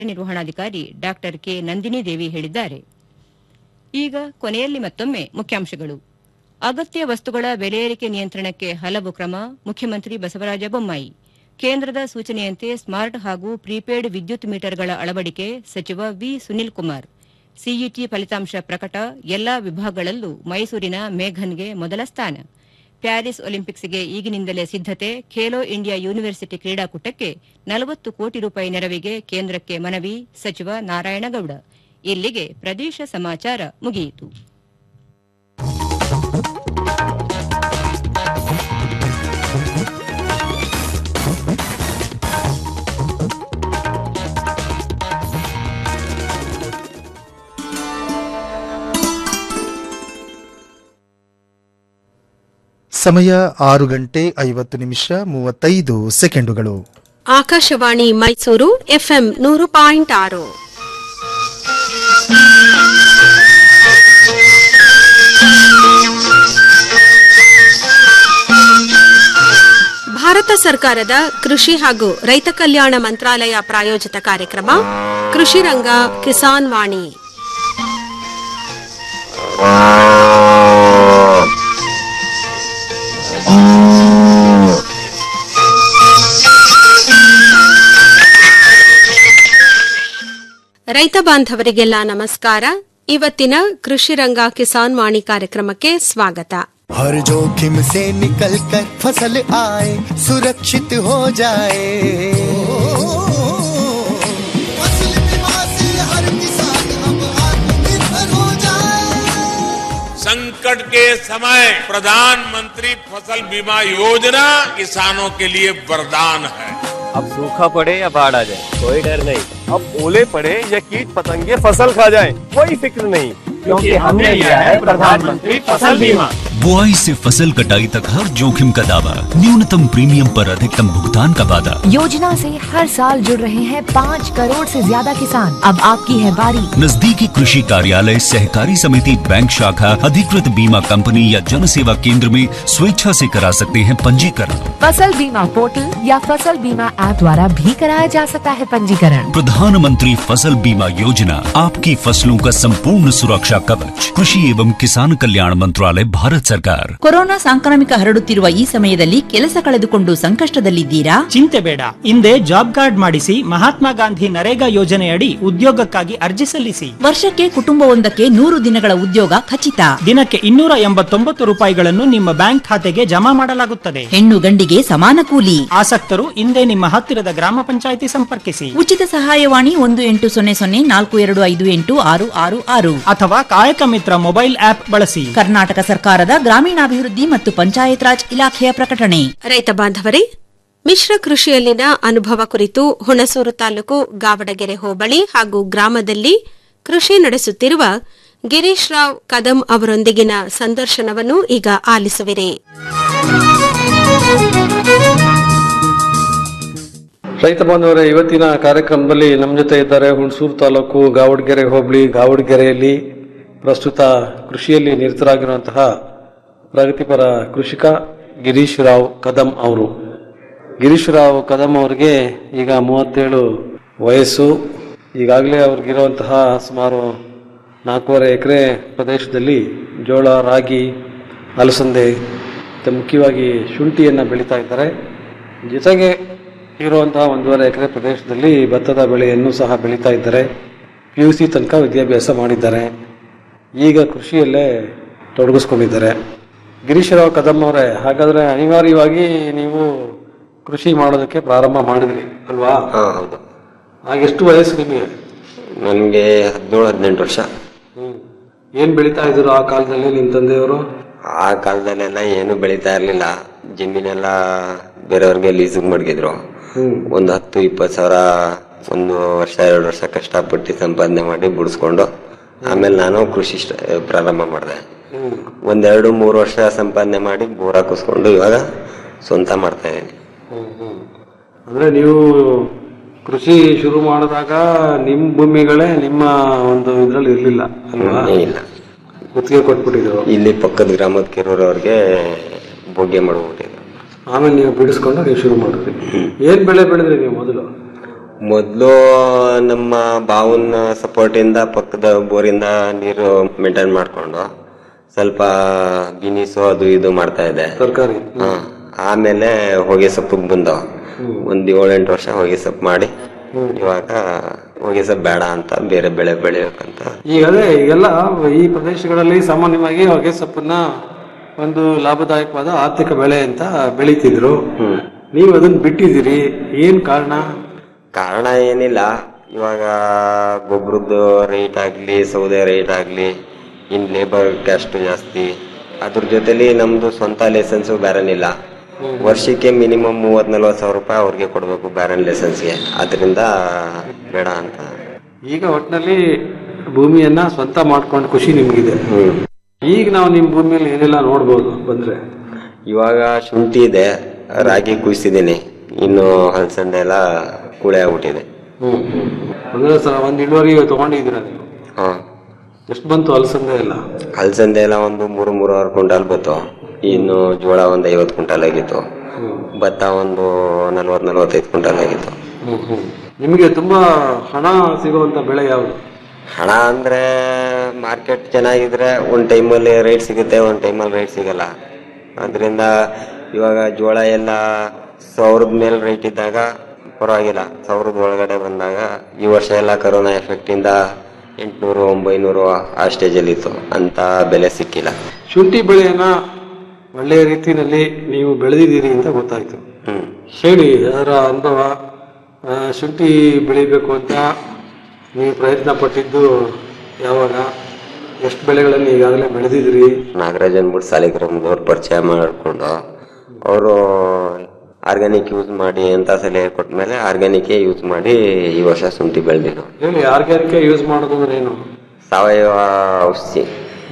ನಿರ್ವಹಣಾಧಿಕಾರಿ ಡಾ ಕೆ ನಂದಿನಿ ದೇವಿ ಹೇಳಿದ್ದಾರೆ ಈಗ ಕೊನೆಯಲ್ಲಿ ಮತ್ತೊಮ್ಮೆ ಮುಖ್ಯಾಂಶಗಳು ಅಗತ್ಯ ವಸ್ತುಗಳ ಬೆಲೆ ಏರಿಕೆ ನಿಯಂತ್ರಣಕ್ಕೆ ಹಲವು ಕ್ರಮ ಮುಖ್ಯಮಂತ್ರಿ ಬಸವರಾಜ ಬೊಮ್ಮಾಯಿ ಕೇಂದ್ರದ ಸೂಚನೆಯಂತೆ ಸ್ಮಾರ್ಟ್ ಹಾಗೂ ಪ್ರೀಪೇಡ್ ವಿದ್ಯುತ್ ಮೀಟರ್ಗಳ ಅಳವಡಿಕೆ ಸಚಿವ ವಿ ಸುನಿಲ್ ಕುಮಾರ್ ಸಿಇಟಿ ಫಲಿತಾಂಶ ಪ್ರಕಟ ಎಲ್ಲಾ ವಿಭಾಗಗಳಲ್ಲೂ ಮೈಸೂರಿನ ಮೇಘನ್ಗೆ ಮೊದಲ ಸ್ಥಾನ ಪ್ಯಾರಿಸ್ ಒಲಿಂಪಿಕ್ಸ್ಗೆ ಈಗಿನಿಂದಲೇ ಸಿದ್ದತೆ ಖೇಲೋ ಇಂಡಿಯಾ ಯೂನಿವರ್ಸಿಟಿ ಕ್ರೀಡಾಕೂಟಕ್ಕೆ ನಲವತ್ತು ಕೋಟಿ ರೂಪಾಯಿ ನೆರವಿಗೆ ಕೇಂದ್ರಕ್ಕೆ ಮನವಿ ಸಚಿವ ನಾರಾಯಣಗೌಡ ಇಲ್ಲಿಗೆ ಪ್ರದೇಶ ಸಮಾಚಾರ ಮುಗಿಯಿತು ಸಮಯ ಆರು ಗಂಟೆ ಐವತ್ತು ನಿಮಿಷ ಮೂವತ್ತೈದು ಸೆಕೆಂಡುಗಳು ಆಕಾಶವಾಣಿ ಮೈಸೂರು ಎಫ್ಎಂ ನೂರು ಪಾಯಿಂಟ್ ಆರು ಭಾರತ ಸರ್ಕಾರದ ಕೃಷಿ ಹಾಗೂ ರೈತ ಕಲ್ಯಾಣ ಮಂತ್ರಾಲಯ ಪ್ರಾಯೋಜಿತ ಕಾರ್ಯಕ್ರಮ ಕೃಷಿ ರಂಗ ಕಿಸಾನ್ ವಾಣಿ ರೈತ ಬಾಂಧವರಿಗೆಲ್ಲ ನಮಸ್ಕಾರ ಇವತ್ತಿನ ಕೃಷಿ ರಂಗ ಕಿಸಾನ್ ವಾಣಿ ಕಾರ್ಯಕ್ರಮಕ್ಕೆ ಸ್ವಾಗತ हर जोखिम से निकल कर फसल आए सुरक्षित हो जाए फसल बीमा से हर किसान अब आत्मनिर्भर हो जाए संकट के समय प्रधानमंत्री फसल बीमा योजना किसानों के लिए वरदान है अब सूखा पड़े या बाढ़ आ जाए कोई डर नहीं अब ओले पड़े या कीट पतंगे फसल खा जाए कोई फिक्र नहीं क्योंकि हमने लिया है प्रधानमंत्री फसल बीमा बुआई से फसल कटाई तक हर जोखिम का दावा न्यूनतम प्रीमियम पर अधिकतम भुगतान का वादा योजना से हर साल जुड़ रहे हैं पाँच करोड़ से ज्यादा किसान अब आपकी है बारी नजदीकी कृषि कार्यालय सहकारी समिति बैंक शाखा अधिकृत बीमा कंपनी या जन सेवा केंद्र में स्वेच्छा से करा सकते हैं पंजीकरण फसल बीमा पोर्टल या फसल बीमा ऐप द्वारा भी कराया जा सकता है पंजीकरण प्रधानमंत्री फसल बीमा योजना आपकी फसलों का संपूर्ण सुरक्षा कवच कृषि एवं किसान कल्याण मंत्रालय भारत सरकार ಕೊರೋನಾ ಸಾಂಕ್ರಾಮಿಕ ಹರಡುತ್ತಿರುವ ಈ ಸಮಯದಲ್ಲಿ ಕೆಲಸ ಕಳೆದುಕೊಂಡು ಸಂಕಷ್ಟದಲ್ಲಿದ್ದೀರಾ ಚಿಂತೆ ಬೇಡ ಹಿಂದೆ ಜಾಬ್ ಕಾರ್ಡ್ ಮಾಡಿಸಿ ಮಹಾತ್ಮ ಗಾಂಧಿ ನರೇಗಾ ಯೋಜನೆಯಡಿ ಉದ್ಯೋಗಕ್ಕಾಗಿ ಅರ್ಜಿ ಸಲ್ಲಿಸಿ ವರ್ಷಕ್ಕೆ ಕುಟುಂಬವೊಂದಕ್ಕೆ ನೂರು ದಿನಗಳ ಉದ್ಯೋಗ ಖಚಿತ ದಿನಕ್ಕೆ ಇನ್ನೂರ ಎಂಬತ್ತೊಂಬತ್ತು ರೂಪಾಯಿಗಳನ್ನು ನಿಮ್ಮ ಬ್ಯಾಂಕ್ ಖಾತೆಗೆ ಜಮಾ ಮಾಡಲಾಗುತ್ತದೆ ಹೆಣ್ಣು ಗಂಡಿಗೆ ಸಮಾನ ಕೂಲಿ ಆಸಕ್ತರು ಹಿಂದೆ ನಿಮ್ಮ ಹತ್ತಿರದ ಗ್ರಾಮ ಪಂಚಾಯಿತಿ ಸಂಪರ್ಕಿಸಿ ಉಚಿತ ಸಹಾಯವಾಣಿ ಒಂದು ಎಂಟು ಸೊನ್ನೆ ಸೊನ್ನೆ ನಾಲ್ಕು ಎರಡು ಐದು ಎಂಟು ಆರು ಆರು ಆರು ಅಥವಾ ಕಾಯಕ ಮಿತ್ರ ಮೊಬೈಲ್ ಆಪ್ ಬಳಸಿ ಕರ್ನಾಟಕ ಸರ್ಕಾರದ ಗ್ರಾಮೀಣಾಭಿವೃದ್ಧಿ ಮತ್ತು ಪಂಚಾಯತ್ ರಾಜ್ ಇಲಾಖೆಯ ಪ್ರಕಟಣೆ ರೈತ ಬಾಂಧವರೇ ಮಿಶ್ರ ಕೃಷಿಯಲ್ಲಿನ ಅನುಭವ ಕುರಿತು ಹುಣಸೂರು ತಾಲೂಕು ಗಾವಡಗೆರೆ ಹೋಬಳಿ ಹಾಗೂ ಗ್ರಾಮದಲ್ಲಿ ಕೃಷಿ ನಡೆಸುತ್ತಿರುವ ಗಿರೀಶ್ ರಾವ್ ಕದಂ ಅವರೊಂದಿಗಿನ ಸಂದರ್ಶನವನ್ನು ಈಗ ಆಲಿಸುವಿರಿ ರೈತ ಬಾಂಧವರೇ ಇವತ್ತಿನ ಕಾರ್ಯಕ್ರಮದಲ್ಲಿ ನಮ್ಮ ಜೊತೆ ಇದ್ದಾರೆ ಹುಣಸೂರು ತಾಲೂಕು ಗಾವಡಗೆರೆ ಹೋಬಳಿ ಗಾವಡಗೆರೆಯಲ್ಲಿ ಪ್ರಸ್ತುತ ಕೃಷಿಯಲ್ಲಿ ನಿರತರಾಗಿರುವಂತಹ ಪ್ರಗತಿಪರ ಕೃಷಿಕ ಗಿರೀಶ್ ರಾವ್ ಕದಂ ಅವರು ಗಿರೀಶ್ ರಾವ್ ಕದಂ ಅವರಿಗೆ ಈಗ ಮೂವತ್ತೇಳು ವಯಸ್ಸು ಈಗಾಗಲೇ ಅವ್ರಿಗಿರುವಂತಹ ಸುಮಾರು ನಾಲ್ಕೂವರೆ ಎಕರೆ ಪ್ರದೇಶದಲ್ಲಿ ಜೋಳ ರಾಗಿ ಅಲಸಂದೆ ಮತ್ತು ಮುಖ್ಯವಾಗಿ ಶುಂಠಿಯನ್ನು ಬೆಳೀತಾ ಇದ್ದಾರೆ ಜೊತೆಗೆ ಇರುವಂತಹ ಒಂದೂವರೆ ಎಕರೆ ಪ್ರದೇಶದಲ್ಲಿ ಭತ್ತದ ಬೆಳೆಯನ್ನು ಸಹ ಬೆಳೀತಾ ಇದ್ದಾರೆ ಪಿ ಯು ಸಿ ತನಕ ವಿದ್ಯಾಭ್ಯಾಸ ಮಾಡಿದ್ದಾರೆ ಈಗ ಕೃಷಿಯಲ್ಲೇ ತೊಡಗಿಸ್ಕೊಂಡಿದ್ದಾರೆ ಗಿರೀಶರಾವ್ ಕದಂ ಅವರೇ ಹಾಗಾದರೆ ಅನಿವಾರ್ಯವಾಗಿ ನೀವು ಕೃಷಿ ಮಾಡೋದಕ್ಕೆ ಪ್ರಾರಂಭ ಮಾಡಿದ್ರಿ ಅಲ್ವಾ ಹೌದು ಆಗ ಎಷ್ಟು ವಯಸ್ಸು ನಿಮಗೆ ನನಗೆ ಹದಿನೇಳು ಹದಿನೆಂಟು ವರ್ಷ ಏನು ಬೆಳೀತಾ ಇದ್ರು ಆ ಕಾಲದಲ್ಲಿ ನಿಮ್ಮ ತಂದೆಯವರು ಆ ಕಾಲದಲ್ಲೆಲ್ಲ ಏನು ಬೆಳೀತಾ ಇರಲಿಲ್ಲ ಜಮೀನೆಲ್ಲ ಬೇರೆಯವ್ರಿಗೆ ಲೀಸಿಗೆ ಮಡಗಿದ್ರು ಒಂದು ಹತ್ತು ಇಪ್ಪತ್ತು ಸಾವಿರ ಒಂದು ವರ್ಷ ಎರಡು ವರ್ಷ ಕಷ್ಟಪಟ್ಟು ಸಂಪಾದನೆ ಮಾಡಿ ಬಿಡಿಸ್ಕೊಂಡು ಆಮೇಲೆ ನಾನು ಕೃಷಿ ಸ್ಟ- ಪ್ರಾರಂಭ ಮಾಡಿದೆ ಒಂದೆರಡು ಮೂರು ವರ್ಷ ಸಂಪಾದನೆ ಮಾಡಿ ಬೋರ್ ಹಾಕಿಸ್ಕೊಂಡು ಇವಾಗ ಸ್ವಂತ ಮಾಡ್ತಾ ಇದ್ದೀನಿ ಅಂದ್ರೆ ನೀವು ಕೃಷಿ ಶುರು ಮಾಡಿದಾಗ ನಿಮ್ಮ ಭೂಮಿಗಳೇ ನಿಮ್ಮ ಒಂದು ಇದ್ರಲ್ಲಿ ಇರ್ಲಿಲ್ಲ ಅಲ್ವಾ ಇಲ್ಲ ಗುತ್ತಿಗೆ ಕೊಟ್ಬಿಟ್ಟಿದ್ರು ಇಲ್ಲಿ ಪಕ್ಕದ ಗ್ರಾಮದ ಕೆರೂರವ್ರಿಗೆ ಭೋಗ್ಯ ಮಾಡ್ಬಿಟ್ಟಿದ್ರು ಆಮೇಲೆ ನೀವು ಬಿಡಿಸ್ಕೊಂಡು ನೀವು ಶುರು ಮಾಡಿದ್ರಿ ಏನ್ ಬೆಳೆ ಬೆಳೆದ್ರಿ ನೀವು ಮೊದಲು ಮೊದಲು ನಮ್ಮ ಬಾವನ ಸಪೋರ್ಟ್ ಇಂದ ಪಕ್ಕದ ಬೋರಿಂದ ನೀರು ಮೇಂಟೈನ್ ಮಾಡ್ಕೊಂಡು ಸ್ವಲ್ಪ ಬಿನಿಸು ಅದು ಇದು ಮಾಡ್ತಾ ಇದೆ ತರಕಾರಿ ಹಾ ಆಮೇಲೆ ಹೊಗೆ ಸೊಪ್ಪಿಗೆ ಬಂದವ ಒಂದ್ ಏಳೆಂಟು ವರ್ಷ ಹೊಗೆ ಸೊಪ್ಪು ಮಾಡಿ ಇವಾಗ ಹೊಗೆ ಸೊಪ್ಪು ಬೇಡ ಅಂತ ಬೇರೆ ಬೆಳೆ ಬೆಳೆಯಬೇಕಂತ ಈಗ ಅದೇ ಈಗೆಲ್ಲ ಈ ಪ್ರದೇಶಗಳಲ್ಲಿ ಸಾಮಾನ್ಯವಾಗಿ ಹೊಗೆ ಸೊಪ್ಪನ್ನ ಒಂದು ಲಾಭದಾಯಕವಾದ ಆರ್ಥಿಕ ಬೆಳೆ ಅಂತ ಬೆಳೀತಿದ್ರು ನೀವು ಅದನ್ನ ಬಿಟ್ಟಿದ್ದೀರಿ ಏನ್ ಕಾರಣ ಕಾರಣ ಏನಿಲ್ಲ ಇವಾಗ ಗೊಬ್ಬರದ್ದು ರೇಟ್ ಆಗ್ಲಿ ಸೌದೆ ರೇಟ್ ಆಗ್ಲಿ ಇನ್ ಲೇಬರ್ ಕ್ಯಾಸ್ಟ್ ಜಾಸ್ತಿ ಅದ್ರ ಜೊತೆಲಿ ನಮ್ದು ಸ್ವಂತ ಲೈಸೆನ್ಸು ಬ್ಯಾರನ್ ಇಲ್ಲ ವರ್ಷಕ್ಕೆ ಮಿನಿಮಮ್ ಮೂವತ್ ನಲ್ವತ್ತು ಸಾವಿರ ರೂಪಾಯಿ ಅವ್ರಿಗೆ ಕೊಡಬೇಕು ಬ್ಯಾರನ್ ಲೈಸೆನ್ಸ್ಗೆ ಅದರಿಂದ ಬೇಡ ಅಂತ ಈಗ ಒಟ್ಟಿನಲ್ಲಿ ಭೂಮಿಯನ್ನ ಸ್ವಂತ ಮಾಡ್ಕೊಂಡು ಖುಷಿ ನಿಮ್ಗಿದೆ ಈಗ ನಾವು ನಿಮ್ ಭೂಮಿಯಲ್ಲಿ ಏನೆಲ್ಲ ನೋಡ್ಬೋದು ಬಂದ್ರೆ ಇವಾಗ ಶುಂಠಿ ಇದೆ ರಾಗಿ ಕುಯ್ಸಿದ್ದೀನಿ ಇನ್ನು ಹಲಸಂದೆ ಎಲ್ಲ ಕೂಳೆ ಆಗ್ಬಿಟ್ಟಿದೆ ಅಂದ್ರೆ ಸರ್ ಒಂದ್ ಇಳುವರಿ ತಗೊಂಡಿದ್ದೀರಾ ನೀವು ಹಾ ಎಷ್ಟು ಬಂತು ಅಲಸಂದೆ ಎಲ್ಲ ಹಲಸಂದೆ ಎಲ್ಲ ಒಂದು ಮೂರು ಮೂರುವರೆ ಕ್ವಿಂಟಾಲ್ ಬಂತು ಇನ್ನು ಜೋಳ ಒಂದು ಐವತ್ತು ಕ್ವಿಂಟಾಲ್ ಆಗಿತ್ತು ಭತ್ತ ಒಂದು ನಲ್ವತ್ ನಲ್ವತ್ತೈದು ಕ್ವಿಂಟಾಲ್ ಆಗಿತ್ತು ನಿಮಗೆ ತುಂಬಾ ಹಣ ಸಿಗುವಂತ ಬೆಳೆ ಯಾವುದು ಹಣ ಅಂದ್ರೆ ಮಾರ್ಕೆಟ್ ಚೆನ್ನಾಗಿದ್ರೆ ಒಂದ್ ಟೈಮಲ್ಲಿ ರೇಟ್ ಸಿಗುತ್ತೆ ಒಂದ್ ಟೈಮಲ್ಲಿ ರೇಟ್ ಸಿಗಲ್ಲ ಅದರಿಂದ ಇವಾಗ ಜೋಳ ಎಲ್ಲ ಸಾವಿರದ ಮೇಲೆ ರೇಟ್ ಇದ್ದಾಗ ಪರವಾಗಿಲ್ಲ ಸಾವಿರದ ಒಳಗಡೆ ಬಂದಾಗ ಈ ವರ್ಷ ಎಲ್ಲ ಕರೋನಾ ಎಫೆಕ್ಟ್ ಇಂದ ಎಂಟ್ನೂರು ಒಂಬೈನೂರು ಆ ಸ್ಟೇಜಲ್ಲಿ ಇತ್ತು ಅಂತ ಬೆಲೆ ಸಿಕ್ಕಿಲ್ಲ ಶುಂಠಿ ಬೆಳೆಯನ್ನ ಒಳ್ಳೆಯ ರೀತಿಯಲ್ಲಿ ನೀವು ಬೆಳೆದಿದ್ದೀರಿ ಅಂತ ಗೊತ್ತಾಯ್ತು ಹೇಳಿ ಅದರ ಅನುಭವ ಆ, ಶುಂಠಿ ಬೆಳಿಬೇಕು ಅಂತ ನೀವು ಪ್ರಯತ್ನ ಪಟ್ಟಿದ್ದು ಯಾವಾಗ ಎಷ್ಟು ಬೆಳೆಗಳನ್ನು ಈಗಾಗಲೇ ಬೆಳೆದಿದ್ದೀರಿ ನಾಗರಾಜ್ ಅಂದ್ಬಿಟ್ಟು ಸಾಲಿಗ್ರಾಮದವ್ರು ಪರಿಚಯ ಮಾಡಿಕೊಂಡು ಅವರು ಆರ್ಗ್ಯಾನಿಕ್ ಯೂಸ್ ಮಾಡಿ ಅಂತ ಸಲಹೆ ಕೊಟ್ಮೇಲೆ ಆರ್ಗ್ಯಾನಿಕ್ ಯೂಸ್ ಮಾಡಿ ಈ ವರ್ಷ ಶುಂಠಿ ಬೆಳೆದಿದ್ದು ಹೇಳಿ ಆರ್ಗ್ಯಾನಿಕ್ ಯೂಸ್ ಮಾಡೋದು ಅಂದ್ರೆ ಏನು ಸಾವಯವ ಔಷಧಿ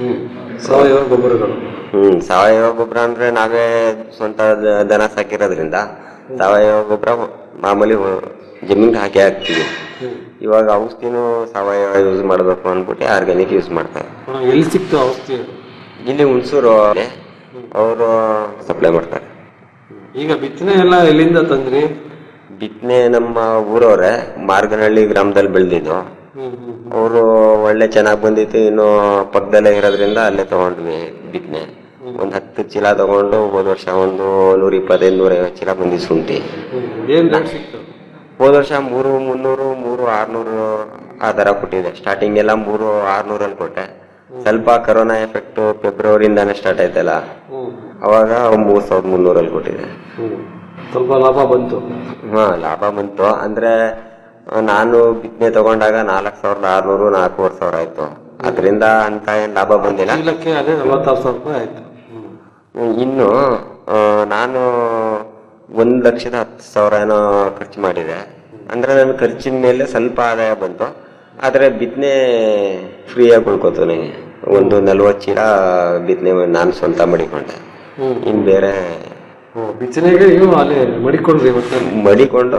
ಸಾವಯವ ಗೊಬ್ಬರಗಳು ಹ್ಮ್ ಸಾವಯವ ಗೊಬ್ಬರ ಅಂದ್ರೆ ನಾವೇ ಸ್ವಂತ ದ- ದನ ಸಾಕಿರೋದ್ರಿಂದ ಸಾವಯವ ಗೊಬ್ಬರ ಮಾಮೂಲಿ ಜಮೀನ್ ಹಾಕಿ ಹಾಕ್ತೀವಿ ಇವಾಗ ಔಷಧಿನೂ ಸಾವಯವ ಯೂಸ್ ಮಾಡ್ಬೇಕು ಅಂದ್ಬಿಟ್ಟು ಆರ್ಗ್ಯಾನಿಕ್ ಯೂಸ್ ಮಾಡ್ತಾರೆ ಆ, ಎಲ್ಲಿ ಸಿಕ್ತು ಔಷಧಿ ಇಲ್ಲಿ ಹುಣಸೂರು ಅವರು ಸಪ್ಲೈ ಮಾಡ್ತಾರೆ ಈಗ ಬಿತ್ತನೆ ಎಲ್ಲ ಎಲ್ಲಿಂದ ತಂದ್ರಿ ಬಿತ್ತನೆ ನಮ್ಮ ಊರವ್ರೆ ಮಾರ್ಗನಹಳ್ಳಿ ಗ್ರಾಮದಲ್ಲಿ ಬೆಳೆದಿದ್ದು ಅವರು ಒಳ್ಳೆ ಚೆನ್ನಾಗಿ ಬಂದಿತ್ತು ಇನ್ನು ಪಕ್ಕದಲ್ಲೇ ಇರೋದ್ರಿಂದ ಅಲ್ಲೇ ತಗೊಂಡ್ವಿ ಬಿತ್ತನೆ ಒಂದ್ ಹತ್ತು ಚೀಲ ತಗೊಂಡು ಹೋದ ವರ್ಷ ಒಂದು ನೂರ ಇಪ್ಪತ್ತೈದು ನೂರ ಐವತ್ತು ಚೀಲ ಬಂದಿದ್ದು ಶುಂಠಿ ಏನ್ ರೇಟ್ ಸಿಕ್ತು ಹೋದ ವರ್ಷ ಮೂರು ಮುನ್ನೂರು ಮೂರು ಆರ್ನೂರು ಆ ತರ ಕೊಟ್ಟಿದೆ ಸ್ಟಾರ್ಟಿಂಗ್ ಎಲ್ಲ ಮೂರು ಆರ್ನೂರಲ್ಲಿ ಕೊಟ್ಟೆ ಸ್ವಲ್ಪ ಕರೋನಾ ಎಫೆಕ್ಟ್ ಫೆಬ್ರವರಿಯಿಂದಾನೇ ಸ್ಟಾರ್ಟ್ ಆಯ್ತಲ್ಲ ಅವಾಗ ಮೂರ್ ಸಾವಿರದ ಮುನ್ನೂರಲ್ಲಿ ಕೊಟ್ಟಿದೆ ಸ್ವಲ್ಪ ಲಾಭ ಬಂತು ಹಾ ಲಾಭ ಬಂತು ಅಂದ್ರೆ ಆ, ನಾನು ಬಿತ್ತನೆ ತಗೊಂಡಾಗ ನಾಲ್ಕ್ ಸಾವಿರದ ಆರ್ನೂರು ನಾಲ್ಕೂವರೆ ಸಾವಿರ ಆಯ್ತು ಅದರಿಂದ ಅಂತ ಏನ್ ಲಾಭ ಬಂದಿಲ್ಲ ಚೀಲಕ್ಕೆ ಅದೇ ನಲವತ್ತಾರು ಸಾವಿರ ರೂಪಾಯಿ ಆಯ್ತು ಇನ್ನು ಆ, ನಾನು ಒಂದ್ ಲಕ್ಷದ ಹತ್ತು ಸಾವಿರ ಏನೋ ಖರ್ಚು ಮಾಡಿದೆ ಅಂದ್ರೆ ನನ್ನ ಖರ್ಚಿನ ಮೇಲೆ ಸ್ವಲ್ಪ ಆದಾಯ ಬಂತು ಆದ್ರೆ ಬಿತ್ತನೆ ಫ್ರೀಯಾಗಿ ಉಳ್ಕೋತು ನನಗೆ ಒಂದು ನಲ್ವತ್ತು ಚೀಲ ಬಿತ್ತನೆ ನಾನು ಸ್ವಂತ ಮಾಡಿಕೊಂಡೆ ಇನ್ ಬೇರೆ ಬಿತ್ತನೆಗೆ ನೀವು ಅಲ್ಲಿ ಮಡಿಕೊಂಡ್ರಿ ಒಟ್ಟಿನಲ್ಲಿ ಮಡಿಕೊಂಡು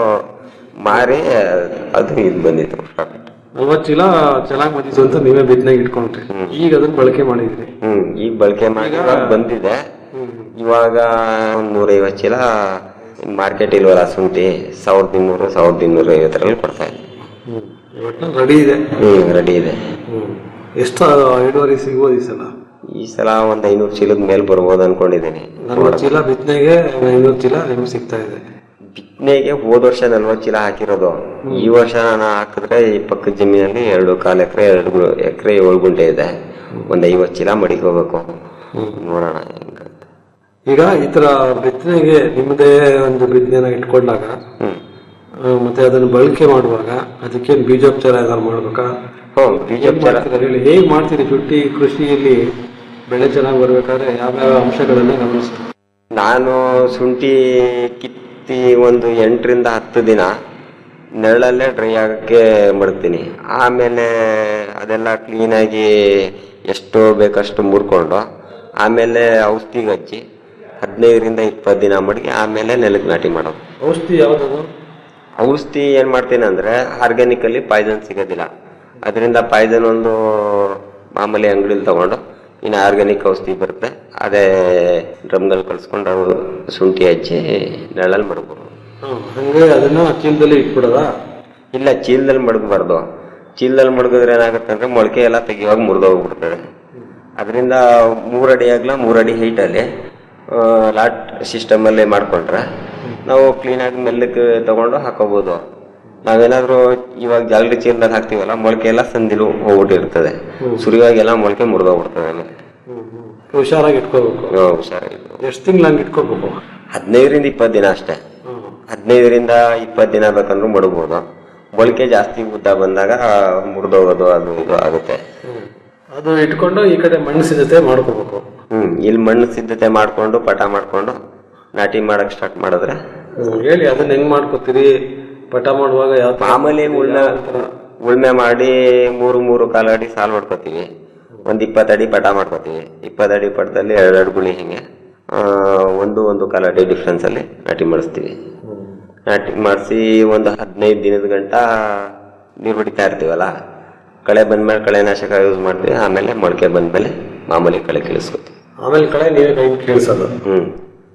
ಮಾರಿ ಅದು ಇದು ಬಂದಿತ್ತು ಪ್ರಾಫಿಟ್ ನಲ್ವತ್ತು ಚೀಲ ಚೆನ್ನಾಗಿ ಬಂದಿತ್ತು ಅಂತ ನೀವೇ ಬಿತ್ತನೆಗೆ ಇಟ್ಕೊಂಡ್ರಿ ಈಗ ಅದನ್ನ ಬಳಕೆ ಮಾಡಿದ್ರಿ ಹ್ಮ್ ಈಗ ಬಳಕೆ ಮಾಡಿ ಬಂದಿದೆ ಇವಾಗ ಒಂದ್ ನೂರೈವತ್ತು ಚೀಲ ಮಾರ್ಕೆಟ್ ಇಲ್ವಲ್ಲ ಶುಂಠಿ ಸಾವಿರದ ಇನ್ನೂರು ಸಾವಿರದ ಇನ್ನೂರ ಐವತ್ತರಲ್ಲಿ ಕೊಡ್ತಾ ಇದೆ ಒಟ್ಟಿನಲ್ಲಿ ರೆಡಿ ಇದೆ ಹ್ಮ್ ರೆಡಿ ಇದೆ ಎಷ್ಟು ಇಳುವರಿ ಸಿಗ್ಬೋದು ಈ ಸಲ ಈ ಸಲ ಒಂದ್ ಐನೂರು ಚೀಲದ ಮೇಲೆ ಬರ್ಬೋದು ಅನ್ಕೊಂಡಿದ್ದೀನಿ ನಲ್ವತ್ತು ಚೀಲ ಬಿತ್ತನೆಗೆ ಐನೂರು ಚೀಲ ನಿಮ್ಗೆ ಸಿಗ್ತಾ ಇದೆ ಬಿತ್ತನೆಗೆ ಹೋದ ವರ್ಷ ನಲ್ವತ್ತು ಚೀಲ ಹಾಕಿರೋದು ಈ ವರ್ಷ ನಾನು ಹಾಕಿದ್ರೆ ಈ ಪಕ್ಕದ ಜಮೀನಲ್ಲಿ ಎರಡು ಕಾಲು ಎಕರೆ ಎರಡು ಎಕರೆ ಏಳು ಗುಂಟೆ ಇದೆ ಒಂದ್ ಐವತ್ತು ಚೀಲ ಮಡಿಕೋಬೇಕು ನೋಡೋಣ ಹೆಂಗ ಈಗ ಈ ತರ ಬಿತ್ತನೆಗೆ ನಿಮ್ಮದೇ ಒಂದು ಬಿತ್ತನೆನ ಇಟ್ಕೊಂಡಾಗ ಆ, ಮತ್ತೆ ಅದನ್ನ ಬಳಕೆ ಮಾಡುವಾಗ ಅದಕ್ಕೇನು ಬೀಜೋಪಚಾರ ಏನಾದ್ರು ಮಾಡ್ಬೇಕಾ ಏನ್ ಮಾಡ್ತೀರಾ ಹೇಳಿ ಹೇಗ್ ಮಾಡ್ತೀರಿ ಶುಂಠಿ ಕೃಷಿಯಲ್ಲಿ ಬೆಳೆ ಚೆನ್ನಾಗಿ ಬರ್ಬೇಕಾದ್ರೆ ಯಾವ್ಯಾವ ಅಂಶಗಳನ್ನ ಗಮನಿಸ್ತೀರಿ ನಾನು ಶುಂಠಿ ಕಿತ್ತಿ ಒಂದು ಎಂಟರಿಂದ ಹತ್ತು ದಿನ ನೆರಳಲ್ಲೇ ಡ್ರೈ ಆಗಕ್ಕೆ ಮಡಗ್ತೀನಿ ಆಮೇಲೆ ಅದೆಲ್ಲ ಕ್ಲೀನಾಗಿ ಎಷ್ಟು ಬೇಕಷ್ಟು ಮುರ್ಕೊಂಡು ಆಮೇಲೆ ಔಷಧಿಗೆ ಹಚ್ಚಿ ಹದಿನೈದರಿಂದ ಇಪ್ಪತ್ತು ದಿನ ಮಡಗಿ ಆಮೇಲೆ ನೆಲಕ್ಕೆ ನಾಟಿ ಮಾಡೋದು ಔಷಧಿ ಯಾವ್ದದು ಔಷಧಿ ಏನ್ ಮಾಡ್ತೀನಿ ಅಂದ್ರೆ ಆರ್ಗ್ಯಾನಿಕ್ ಅಲ್ಲಿ ಪಾಯ್ಸನ್ ಸಿಗೋದಿಲ್ಲ ಅದರಿಂದ ಪಾಯ್ಸನ್ ಒಂದು ಮಾಮೂಲಿ ಅಂಗಡಿಲಿ ತಗೊಂಡು ಇನ್ನು ಆರ್ಗ್ಯಾನಿಕ್ ಔಷಧಿ ಬರುತ್ತೆ ಅದೇ ಡ್ರಮ್ನಲ್ಲಿ ಕಳ್ಸ್ಕೊಂಡು ಅವು ಶುಂಠಿ ಹಚ್ಚಿ ನೆರಳಲ್ಲಿ ಮಾಡ್ಬೋದು ಹಂಗೆ ಅದನ್ನ ಚೀಲದಲ್ಲಿ ಇಟ್ಬಿಡೋದಾ ಇಲ್ಲ ಚೀಲದಲ್ಲಿ ಮಡಗಬಾರ್ದು ಚೀಲದಲ್ಲಿ ಮಡಗಿದ್ರೆ ಏನಾಗುತ್ತೆ ಅಂದ್ರೆ ಮೊಳಕೆ ಎಲ್ಲ ತೆಗಿಯುವಾಗ ಮುರಿದೋಗ್ಬಿಡ್ತದೆ ಅದರಿಂದ ಮೂರಡಿ ಆಗ್ಲ ಮೂರಡಿ ಹೈಟಲ್ಲಿ ಲಾಟ್ ಸಿಸ್ಟಮಲ್ಲಿ ಮಾಡ್ಕೊಂಡ್ರೆ ನಾವು ಕ್ಲೀನಾಗಿ ಮೆಲ್ಲಕ್ಕೆ ತಗೊಂಡು ಹಾಕೋಬಹುದು ನಾವೇನಾದ್ರೂ ಇವಾಗ ಜಾಲರಿ ಚೀಲದಾಗ ಹಾಕ್ತೀವಲ್ಲ ಮೊಳಕೆ ಎಲ್ಲ ಸಂದಿಲು ಹೋಗ್ಬಿಟ್ಟಿರ್ತದೆ ಸುರಿಯುವಾಗೆಲ್ಲ ಮೊಳಕೆ ಮುರಿದೋಗ್ಬಿಡ್ತದೆ ಆಮೇಲೆ ಹುಷಾರಾಗಿ ಇಟ್ಕೋಬೇಕು ಹ್ಮ್, ಹುಷಾರಾಗಿ ಎಷ್ಟು ತಿಂಗಳು ಹಂಗೆ ಇಟ್ಕೋಬೇಕು ಹದಿನೈದರಿಂದ ಇಪ್ಪತ್ತು ದಿನ ಅಷ್ಟೇ ಹದಿನೈದರಿಂದ ಇಪ್ಪತ್ತು ದಿನ ಬೇಕಂದ್ರೂ ಮಡಗ್ಬೋದು ಮೊಳಕೆ ಜಾಸ್ತಿ ಉದ್ದ ಬಂದಾಗ ಮುರಿದೋಗೋದು ಅದು ಇದು ಆಗುತ್ತೆ ಅದು ಇಟ್ಕೊಂಡು ಈ ಕಡೆ ಮಣ್ಣು ಸಿದ್ಧತೆ ಮಾಡ್ಕೋಬೇಕು ಹ್ಮ್ ಇಲ್ಲಿ ಮಣ್ಣು ಸಿದ್ಧತೆ ಮಾಡ್ಕೊಂಡು ಪಟ ಮಾಡ್ಕೊಂಡು ನಾಟಿ ಮಾಡಕ್ ಸ್ಟಾರ್ಟ್ ಮಾಡಿದ್ರೆ ಹ್ಮ್, ಹೇಳಿ ಅದನ್ನ ಹೆಂಗ್ ಮಾಡ್ಕೋತೀರಿ ಪಟ ಮಾಡುವಾಗ ಯಾವ ತರ ಮಾಮೂಲಿ ಉಳ್ಮೆ ಉಳ್ಮೆ ಮಾಡಿ ಮೂರು ಮೂರು ಕಾಲು ಅಡಿ ಸಾಲು ಮಾಡ್ಕೋತೀವಿ ಒಂದ್ ಇಪ್ಪತ್ತಡಿ ಪಟ ಮಾಡ್ಕೋತೀವಿ ಇಪ್ಪತ್ತಡಿ ಪಟದಲ್ಲಿ ಎರಡೆರಡು ಗುಳಿ ಹಿಂಗೆ ಆ, ಒಂದು ಒಂದು ಕಾಲು ಅಡಿ ಡಿಫ್ರೆನ್ಸ್ ಅಲ್ಲಿ ನಾಟಿ ಮಾಡಿಸ್ತೀವಿ ನಾಟಿ ಮಾಡಿಸಿ ಒಂದು ಹದಿನೈದು ದಿನದ ಗಂಟ ನೀರು ಹೊಡಿತಾ ಇರ್ತೀವಲ್ಲ ಕಳೆ ಬಂದ್ಮೇಲೆ ಕಳೆನಾಶಕ ಯೂಸ್ ಮಾಡ್ತೀವಿ ಆಮೇಲೆ ಮೊಳಕೆ ಬಂದ್ಮೇಲೆ ಮಾಮೂಲಿ ಕಳೆ ಕಳಿಸ್ಕೊತೀವಿ ಆಮೇಲೆ ಕಡೆ ನೀವೇ ಕೈ ಕೇಳಿಸೋದು ಹ್ಮ್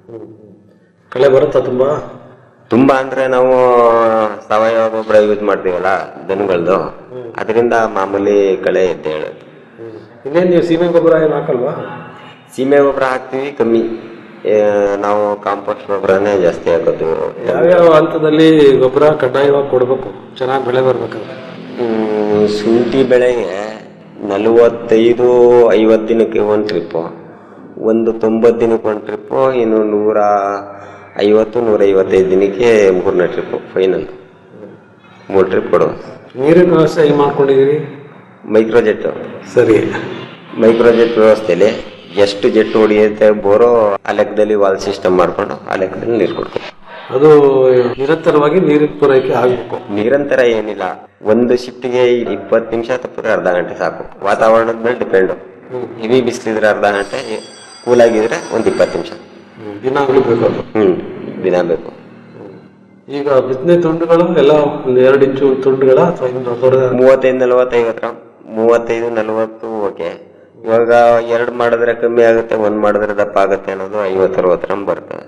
ಕಳೆ ಬರುತ್ತಾ ತುಂಬಾ ತುಂಬಾ ಅಂದ್ರೆ ನಾವು ಸಾವಯವ ಗೊಬ್ಬರ ಯೂಸ್ ಮಾಡ್ತೀವಲ್ಲ ದನಗಳದು ಅದರಿಂದ ಮಾಮೂಲಿ ಕಳೆ ಎದ್ದೆ ಹೇಳುತ್ತೆ ಇನ್ನೇನ್ ನೀವು ಸೀಮೆ ಗೊಬ್ಬರ ಏನು ಹಾಕಲ್ವಾ ಸೀಮೆ ಗೊಬ್ಬರ ಹಾಕ್ತಿವಿ ಕಮ್ಮಿ ಆ, ನಾವು ಕಾಂಪೋಸ್ಟ್ ಗೊಬ್ಬರನೇ ಜಾಸ್ತಿ ಹಾಕೋದು ಯಾವ್ಯಾವ ಹಂತದಲ್ಲಿ ಗೊಬ್ಬರ ಕಡ್ಡಾಯವಾಗಿ ಕೊಡ್ಬೇಕು ಚೆನ್ನಾಗಿ ಬೆಳೆ ಬರ್ಬೇಕಾದ್ರೆ ಹ್ಮ್, ಶುಂಠಿ ಬೆಳೆಗೆ ನಲವತ್ತೈದು ಐವತ್ತು ದಿನಕ್ಕೆ ಒಂದು ಟ್ರಿಪ್ಪು ಒಂದು ತೊಂಬತ್ತು ದಿನಕ್ಕೆ ಒಂದು ಟ್ರಿಪ್ಪು ಇನ್ನು ನೂರ ಐವತ್ತು ನೂರ ಐವತ್ತೈದು ದಿನಕ್ಕೆ ಮೂರನೇ ಟ್ರಿಪ್ಪು ಫೈನಲ್ ಮೂರು ಟ್ರಿಪ್ ಕೊಡುವ ನೀರಿನ ವ್ಯವಸ್ಥೆ ಹೆಂಗ್ ಮಾಡ್ಕೊಂಡಿದೀರಿ ಮೈಕ್ರೋಜೆಟ್ ಸರಿ ಮೈಕ್ರೋಜೆಟ್ ವ್ಯವಸ್ಥೆಯಲ್ಲಿ ಎಷ್ಟು ಜೆಟ್ ಹೊಡಿಯುತ್ತೆ ಬೋರೋ ಆ ಲೆಕ್ಕದಲ್ಲಿ ವಾಲ್ ಸಿಸ್ಟಮ್ ಮಾಡ್ಕೊಂಡು ಆ ಲೆಕ್ಕದಲ್ಲಿ ನೀರು ಕೊಡ್ತೀವಿ ಅದು ನಿರಂತರವಾಗಿ ನೀರಿನ ಪೂರೈಕೆ ಆಗ್ಬೇಕು ನಿರಂತರ ಏನಿಲ್ಲ ಒಂದು ಶಿಫ್ಟ್ಗೆ ಇಪ್ಪತ್ತು ನಿಮಿಷ ತಪ್ಪಿದ್ರೆ ಅರ್ಧ ಗಂಟೆ ಸಾಕು ವಾತಾವರಣದ ಮೇಲೆ ಡಿಪೆಂಡು ಹೆವಿ ಬಿಸಿಲಿದ್ರೆ ಅರ್ಧ ಗಂಟೆ ಕೂಲ್ ಆಗಿದ್ರೆ ಒಂದು ಇಪ್ಪತ್ತು ನಿಮಿಷ ದಿನಾಗ್ಲೂ ಬೇಕು ಅದು ಹ್ಮ್ ದಿನ ಬೇಕು ಈಗ ಬಿತ್ತನೆ ತುಂಡುಗಳು ಎಲ್ಲ ಒಂದು ಎರಡು ಇಂಚು ತುಂಡುಗಳ ಅಥವಾ ಇನ್ನು ದೊಡ್ಡ ದೊಡ್ಡ ಮೂವತ್ತೈದು ನಲವತ್ತೈವತ್ತು ಗ್ರಾಮ್ ಮೂವತ್ತೈದು ನಲವತ್ತು ಓಕೆ ಇವಾಗ ಎರಡು ಮಾಡಿದ್ರೆ ಕಮ್ಮಿ ಆಗುತ್ತೆ ಒಂದ್ ಮಾಡಿದ್ರೆ ದಪ್ಪ ಆಗುತ್ತೆ ಅನ್ನೋದು ಐವತ್ತು ಅರವತ್ತು ಗ್ರಾಮ್ ಬರ್ತದೆ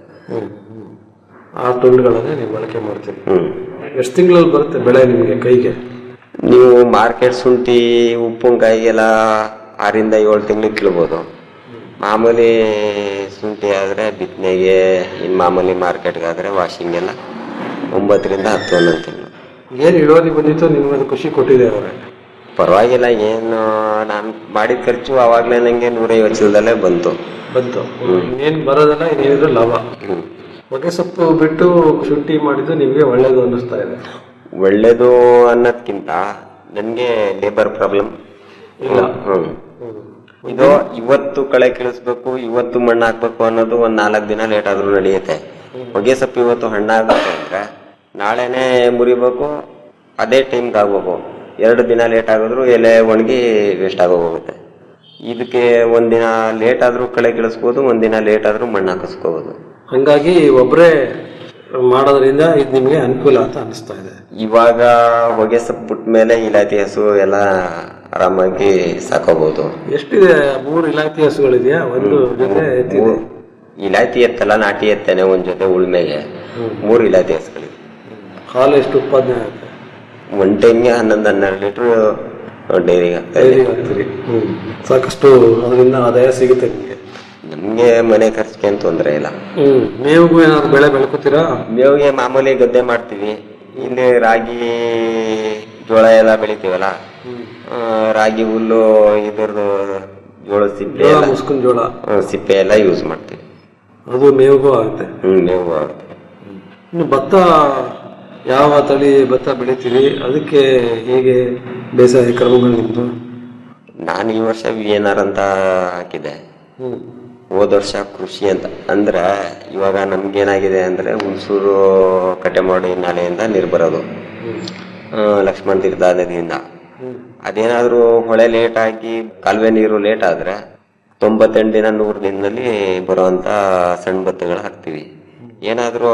ಆ ತುಂಡುಗಳನ್ನೇ ನೀವು ಬಳಕೆ ಮಾಡ್ತೀರಿ ಹ್ಮ್ ಎಷ್ಟು ತಿಂಗಳಲ್ಲಿ ಬರುತ್ತೆ ಬೆಳೆ ನಿಮಗೆ ಕೈಗೆ ನೀವು ಮಾರ್ಕೆಟ್ ಶುಂಠಿ ಉಪ್ಪಿನಕಾಯಿಗೆಲ್ಲ ಆರಿಂದ ಏಳು ತಿಂಗಳು ಕೀಳ್ಬೋದು ಮಾಮೂಲಿ ಶುಂಠಿ ಆದರೆ ಬಿತ್ತನೆಗೆ ಇನ್ನು ಮಾಮೂಲಿ ಮಾರ್ಕೆಟ್ಗೆ ಆದರೆ ವಾಷಿಂಗ್ ಎಲ್ಲ ಒಂಬತ್ತರಿಂದ ಹತ್ತು ಹನ್ನೊಂದು ತಿಂಗಳು ಏನ್ ಇಳುವರಿ ಬಂದಿತ್ತು ನಿಮ್ಗೆ ಅದು ಖುಷಿ ಕೊಟ್ಟಿದೆ ಅವರೇ ಪರವಾಗಿಲ್ಲ ಏನು ನಾನು ಮಾಡಿದ ಖರ್ಚು ಅವಾಗಲೇ ನನಗೆ ನೂರೈವತ್ತು ಚೀಲದಲ್ಲೇ ಬಂತು ಬಂತು ಇನ್ನೇನ್ ಬರೋದಲ್ಲ ಇನ್ನೇನಿದ್ರು ಲಾಭ ಹೊಗೆ ಸೊಪ್ಪು ಬಿಟ್ಟು ಶುಂಠಿ ಮಾಡಿದ್ದು ನಿಮ್ಗೆ ಒಳ್ಳೇದು ಅನ್ನಿಸ್ತಾ ಇದೆ ಒಳ್ಳೇದು ಅನ್ನೋದ್ಕಿಂತ ನನಗೆ ಲೇಬರ್ ಪ್ರಾಬ್ಲಮ್ ಇಲ್ಲ. ಹ್ಮ್ ಇದು ಇವತ್ತು ಕಳೆ ಕೀಳಿಸ್ಬೇಕು ಇವತ್ತು ಮಣ್ಣು ಹಾಕ್ಬೇಕು ಅನ್ನೋದು ಒಂದ್ ನಾಲ್ಕು ದಿನ ಲೇಟ್ ಆದ್ರೂ ನಡೆಯುತ್ತೆ ಹೊಗೆ ಸೊಪ್ಪು ಇವತ್ತು ಹಣ್ಣಾಗುತ್ತೆ ಅಂದ್ರೆ ನಾಳೆನೆ ಮುರಿಬೇಕು ಅದೇ ಟೈಮ್ಗೆ ಆಗ್ಬೇಕು ಎರಡು ದಿನ ಲೇಟ್ ಆಗಿದ್ರು ಎಲೆ ಒಣಗಿ ವೇಸ್ಟ್ ಆಗೋಗುತ್ತೆ ಇದಕ್ಕೆ ಒಂದಿನ ಲೇಟ್ ಆದ್ರೂ ಕಳೆ ಕೀಳಿಸ್ಬೋದು ಒಂದಿನ ಲೇಟ್ ಆದ್ರೂ ಮಣ್ಣು ಹಾಕಿಸ್ಕೋಬಹುದು ಹಂಗಾಗಿ ಒಬ್ರೇ ಮಾಡೋದ್ರಿಂದ ಇದು ನಿಮ್ಗೆ ಅನುಕೂಲ ಅಂತ ಅನಿಸ್ತಾ ಇದೆ ಇವಾಗ ಹೊಗೆ ಸೊಪ್ಪು ಬಿಟ್ಟ ಮೇಲೆ ಇಲಾತಿ ಹಸು ಎಲ್ಲ ಆರಾಮಾಗಿ ಸಾಕೋಬಹುದು ಎಷ್ಟಿದೆ ಮೂರು ಇಲಾಖೆ ಹಸುಗಳಿದೆಯಾ ಒಂದು ಜೊತೆ ಎತ್ತಿದೆ ಇಲಾತಿ ಎತ್ತಲ್ಲ ನಾಟಿ ಎತ್ತೇನೆ ಒಂದ್ ಜೊತೆ ಉಳ್ಮೆಗೆ ಮೂರು ಇಲಾತಿ ಹಸುಗಳಿವೆ ಹಾಲು ಎಷ್ಟು ಉತ್ಪಾದನೆ ಆಗುತ್ತೆ ಒಂದ್ ಟೈಮ್ಗೆ ಹನ್ನೊಂದು ಹನ್ನೆರಡು ಲೀಟರ್ ಡೈರಿಗೆ ಡೈರಿಗೆ ಹಾಕ್ತೀರಿ ಹ್ಮ್ ಸಾಕಷ್ಟು ಅದರಿಂದ ಆದಾಯ ಸಿಗುತ್ತೆ ನಿಮಗೆ ನಮ್ಗೆ ಮನೆ ಖರ್ಚಿಗೆ ಏನು ತೊಂದರೆ ಇಲ್ಲ ಹ್ಮ್ ಮೇವಿಗೂ ಏನಾದ್ರು ಬೆಳೆ ಬೆಳ್ಕೊತೀರಾ ಮೇವಿಗೆ ಮಾಮೂಲಿ ಗದ್ದೆ ಮಾಡ್ತೀವಿ ಇಲ್ಲಿ ರಾಗಿ ಜೋಳ ಎಲ್ಲ ಬೆಳಿತೀವಲ್ಲ ಆ, ರಾಗಿ ಹುಲ್ಲು ಇದ್ರದ್ದು ಜೋಳದ ಸಿಪ್ಪೆ ಜೋಳ ಎಲ್ಲ ಮುಸ್ಕಿನ ಜೋಳ ಹ್ಮ್, ಸಿಪ್ಪೆ ಎಲ್ಲ ಯೂಸ್ ಮಾಡ್ತೀವಿ ಅದು ಮೇವಿಗೂ ಆಗುತ್ತೆ ಹ್ಮ್ ಮೇವು ಆಗುತ್ತೆ. ಇನ್ನು ಭತ್ತ ಯಾವ ತಳಿ ಭತ್ತ ಬೆಳಿತೀರಿ ಅದಕ್ಕೆ ಹೇಗೆ ಬೇಸಾಯ ಕ್ರಮಗಳು ನಿಮ್ದು ನಾನು ಈ ವರ್ಷ ವಿ ಎನ್ ಆರ್ ಅಂತ ಹಾಕಿದೆ ಹ್ಮ್ ಹೋದ ವರ್ಷ ಕೃಷಿ ಅಂತ ಅಂದ್ರೆ ಇವಾಗ ನಮ್ಗೇನಾಗಿದೆ ಅಂದ್ರೆ ಹುಣಸೂರು ಕಟ್ಟೆಮಾಡಿ ನಾಲೆಯಿಂದ ನೀರು ಬರೋದು ಆ, ಲಕ್ಷ್ಮಣ ತೀರ್ಥ ನದಿಯಿಂದ ಅದೇನಾದ್ರೂ ಹೊಳೆ ಲೇಟ್ ಆಗಿ ಕಾಲುವೆ ನೀರು ಲೇಟ್ ಆದ್ರೆ ತೊಂಬತ್ತೆಂಟು ದಿನ ನೂರು ದಿನದಲ್ಲಿ ಬರುವಂತ ಸಣ್ಣ ಭತ್ತಗಳು ಹಾಕ್ತಿವಿ ಏನಾದ್ರೂ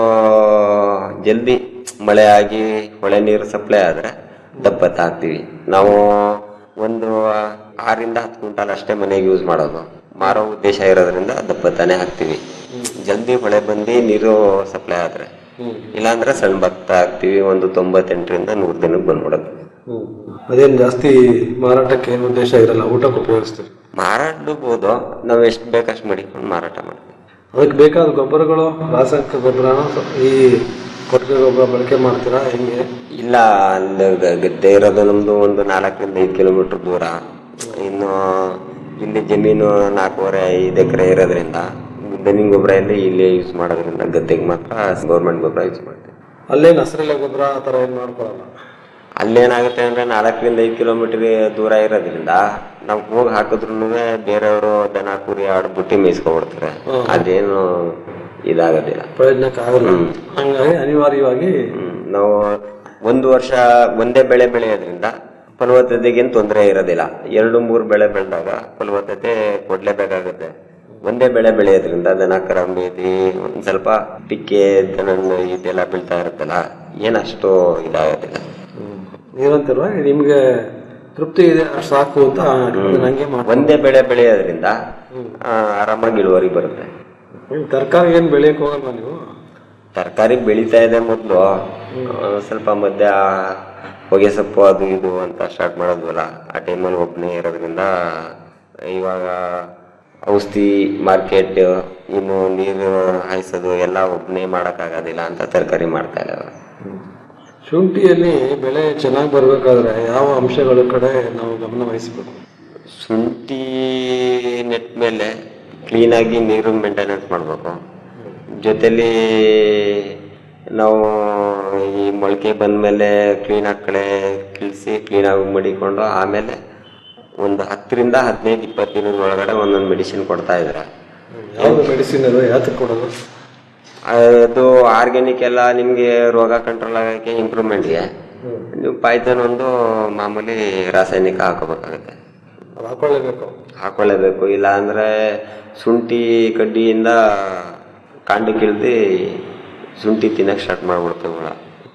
ಜಲ್ದಿ ಮಳೆ ಆಗಿ ಹೊಳೆ ನೀರು ಸಪ್ಲೈ ಆದ್ರೆ ದಪ್ಪ ಭತ್ತ ಹಾಕ್ತಿವಿ ನಾವು ಒಂದು ಆರಿಂದ ಹತ್ತು ಕ್ವಿಂಟಾಲ್ ಅಷ್ಟೇ ಮನೆಗೆ ಯೂಸ್ ಮಾಡೋದು ಮಾರೋ ಉದ್ದೇಶ ಇರೋದ್ರಿಂದ ದಪ್ಪ ಭತ್ತನೇ ಹಾಕ್ತಿವಿ ಜಲ್ದಿ ಹೊಳೆ ಬಂದು ನೀರು ಸಪ್ಲೈ ಆದ್ರೆ ಇಲ್ಲಾಂದ್ರೆ ಸಣ್ಣ ಭತ್ತ ಹಾಕ್ತಿವಿ ಒಂದು ತೊಂಬತ್ತೆಂಟರಿಂದ ನೂರು ದಿನಕ್ಕೆ ಬಂದ್ಬಿಡೋದು ಅದೇನು ಜಾಸ್ತಿ ಮಾರಾಟಕ್ಕೆ ಏನು ಉದ್ದೇಶ ಇರಲ್ಲ ಊಟಕ್ಕೆ ಉಪಯೋಗಿಸ್ತೀವಿ ಮಾರಾಡ್ಬೋದು ನಾವು ಎಷ್ಟು ಬೇಕಷ್ಟು ಮಡಿಕೊಂಡು ಮಾರಾಟ ಮಾಡ್ತೀವಿ ಅದಕ್ಕೆ ಬೇಕಾದ ಗೊಬ್ಬರಗಳು ರಾಸಾಯನಿಕ ಗೊಬ್ಬರ ಈ ಕೊಟ್ಟಿಗೆ ಗೊಬ್ಬರ ಬಳಕೆ ಮಾಡ್ತೀರಾ ಹೆಂಗೆ ಇಲ್ಲ ಅಲ್ಲಿ ಗ- ಗದ್ದೆ ಇರೋದು ನಮ್ದು ಒಂದು ನಾಲ್ಕರಿಂದ ಐದು ಕಿಲೋಮೀಟರ್ ದೂರ ಇನ್ನು ಇಲ್ಲಿ ಜಮೀನು ನಾಲ್ಕೂವರೆ ಐದು ಎಕರೆ ಇರೋದ್ರಿಂದ ದನಿ ಗೊಬ್ಬರ ಎಲ್ಲ ಇಲ್ಲೇ ಯೂಸ್ ಮಾಡೋದ್ರಿಂದ ಗದ್ದೆಗೆ ಮಾತ್ರ ಗೌರ್ಮೆಂಟ್ ಗೊಬ್ಬರ ಯೂಸ್ ಮಾಡ್ತೀವಿ ಅಲ್ಲೇನು ಹಸಿರೆಲೆ ಗೊಬ್ಬರ ಆ ಥರ ಏನು ಮಾಡ್ಕೊಳಲ್ಲ ಅಲ್ಲೇನಾಗುತ್ತೆ ಅಂದ್ರೆ ನಾಲ್ಕರಿಂದ ಐದು ಕಿಲೋಮೀಟರ್ ದೂರ ಇರೋದ್ರಿಂದ ನಾವು ಹೋಗಿ ಹಾಕಿದ್ರು ಬೇರೆಯವರು ದನ ಕುರಿ ಆಡು ಬುಟ್ಟಿ ಮೇಯಿಸ್ಕೊಬಿಡ್ತಾರೆ ಹ್ಮ್. ಅದೇನು ಇದಾಗೋದಿಲ್ಲ ಪ್ರಯೋಜನಕ್ಕೆ ಆಗಲ್ಲ ಹಂಗಾಗಿ ಅನಿವಾರ್ಯವಾಗಿ ಹ್ಮ್. ನಾವು ಒಂದು ವರ್ಷ ಒಂದೇ ಬೆಳೆ ಬೆಳೆಯೋದ್ರಿಂದ ಫಲವತ್ತತೆಗೇನು ತೊಂದರೆ ಇರೋದಿಲ್ಲ ಎರಡು ಮೂರು ಬೆಳೆ ಬೆಳೆದಾಗ ಫಲವತ್ತತೆ ಕೊಡ್ಲೇಬೇಕಾಗುತ್ತೆ ಒಂದೇ ಬೆಳೆ ಬೆಳೆಯೋದ್ರಿಂದ ದನ ಕರ ಮೇದಿ ಒಂದ್ ಸ್ವಲ್ಪ ಟಿಕ್ಕೆ ದನ ಇದೆಲ್ಲ ಬೀಳ್ತಾ ಇರುತ್ತಲ್ಲ ಏನಷ್ಟು ಇದಾಗೋದಿಲ್ಲ ನೀವಂತಿರುವ ನಿಮ್ಗೆ ತೃಪ್ತಿ ಇದೆ ಅಷ್ಟ್ ಸಾಕು ಅಂತ ನಂಗೆ ಒಂದೇ ಬೆಳೆ ಬೆಳೆಯೋದ್ರಿಂದ ಆ, ಆರಾಮಾಗಿ ಇಳುವರಿ ಬರುತ್ತೆ ತರಕಾರಿ ಏನು ಬೆಳೆಯಕ್ ಹೋಗಲ್ವಾ ನೀವು ತರಕಾರಿ ಬೆಳೀತಾ ಇದೆ ಮೊದಲು ಸ್ವಲ್ಪ ಮಧ್ಯ ಹೊಗೆ ಸೊಪ್ಪು ಅದು ಇದು ಅಂತ ಸ್ಟಾರ್ಟ್ ಮಾಡೋದ್ವಲ್ಲ ಆ ಟೈಮಲ್ಲಿ ಒಬ್ಬನೇ ಇರೋದ್ರಿಂದ ಇವಾಗ ಔಷಧಿ ಮಾರ್ಕೆಟ್ ಇನ್ನು ನೀರು ಹಾಯಿಸೋದು ಎಲ್ಲ ಒಬ್ಬನೇ ಮಾಡೋಕ್ಕಾಗೋದಿಲ್ಲ ಅಂತ ತರಕಾರಿ ಮಾಡ್ತಾ ಇದ್ದಾವೆ ಶುಂಠಿಯಲ್ಲಿ ಬೆಳೆ ಚೆನ್ನಾಗಿ ಬರ್ಬೇಕಾದ್ರೆ ಯಾವ ಅಂಶಗಳ ಕಡೆ ನಾವು ಗಮನ ವಹಿಸಬೇಕು ಶುಂಠಿ ನೆಟ್ ಮೇಲೆ ಕ್ಲೀನಾಗಿ ನೀರು ಮೇಂಟೆನೆನ್ಸ್ ಮಾಡಬೇಕು ಜೊತೆಲಿ ನಾವು ಈ ಮೊಳಕೆ ಬಂದಮೇಲೆ ಕ್ಲೀನಾಗಿ ಕಳೆ ಕಿಳಿಸಿ ಕ್ಲೀನಾಗಿ ಮಡಿಕೊಂಡು ಆಮೇಲೆ ಒಂದು ಹತ್ತರಿಂದ ಹದಿನೈದು ಇಪ್ಪತ್ತು ದಿನದ ಒಳಗಡೆ ಒಂದೊಂದು ಮೆಡಿಸಿನ್ ಕೊಡ್ತಾ ಇದ್ದಾರೆ ಯಾವ್ದು ಮೆಡಿಸಿನ್ ಅದು ಯಾತಕ್ಕೆ ಕೊಡೋದು ಅದು ಆರ್ಗ್ಯಾನಿಕ್ ಎಲ್ಲ ನಿಮಗೆ ರೋಗ ಕಂಟ್ರೋಲ್ ಆಗೋಕ್ಕೆ ಇಂಪ್ರೂವ್ಮೆಂಟ್ಗೆ ನೀವು ಪಾಯ್ತನ್ ಒಂದು ಮಾಮೂಲಿ ರಾಸಾಯನಿಕ ಹಾಕೋಬೇಕಾಗುತ್ತೆ ಅದು ಹಾಕೊಳ್ಳೇಬೇಕು ಹಾಕೊಳ್ಳೇಬೇಕು ಇಲ್ಲ ಅಂದ್ರೆ ಶುಂಠಿ ಕಡ್ಡಿಯಿಂದ ಕಾಂಡು ಕಿಳ್ದು ಶುಂಠಿ ತಿನ್ನಕ್ ಸ್ಟಾರ್ಟ್ ಮಾಡ್ಬಿಡ್ತೇವೆ ಹುಳ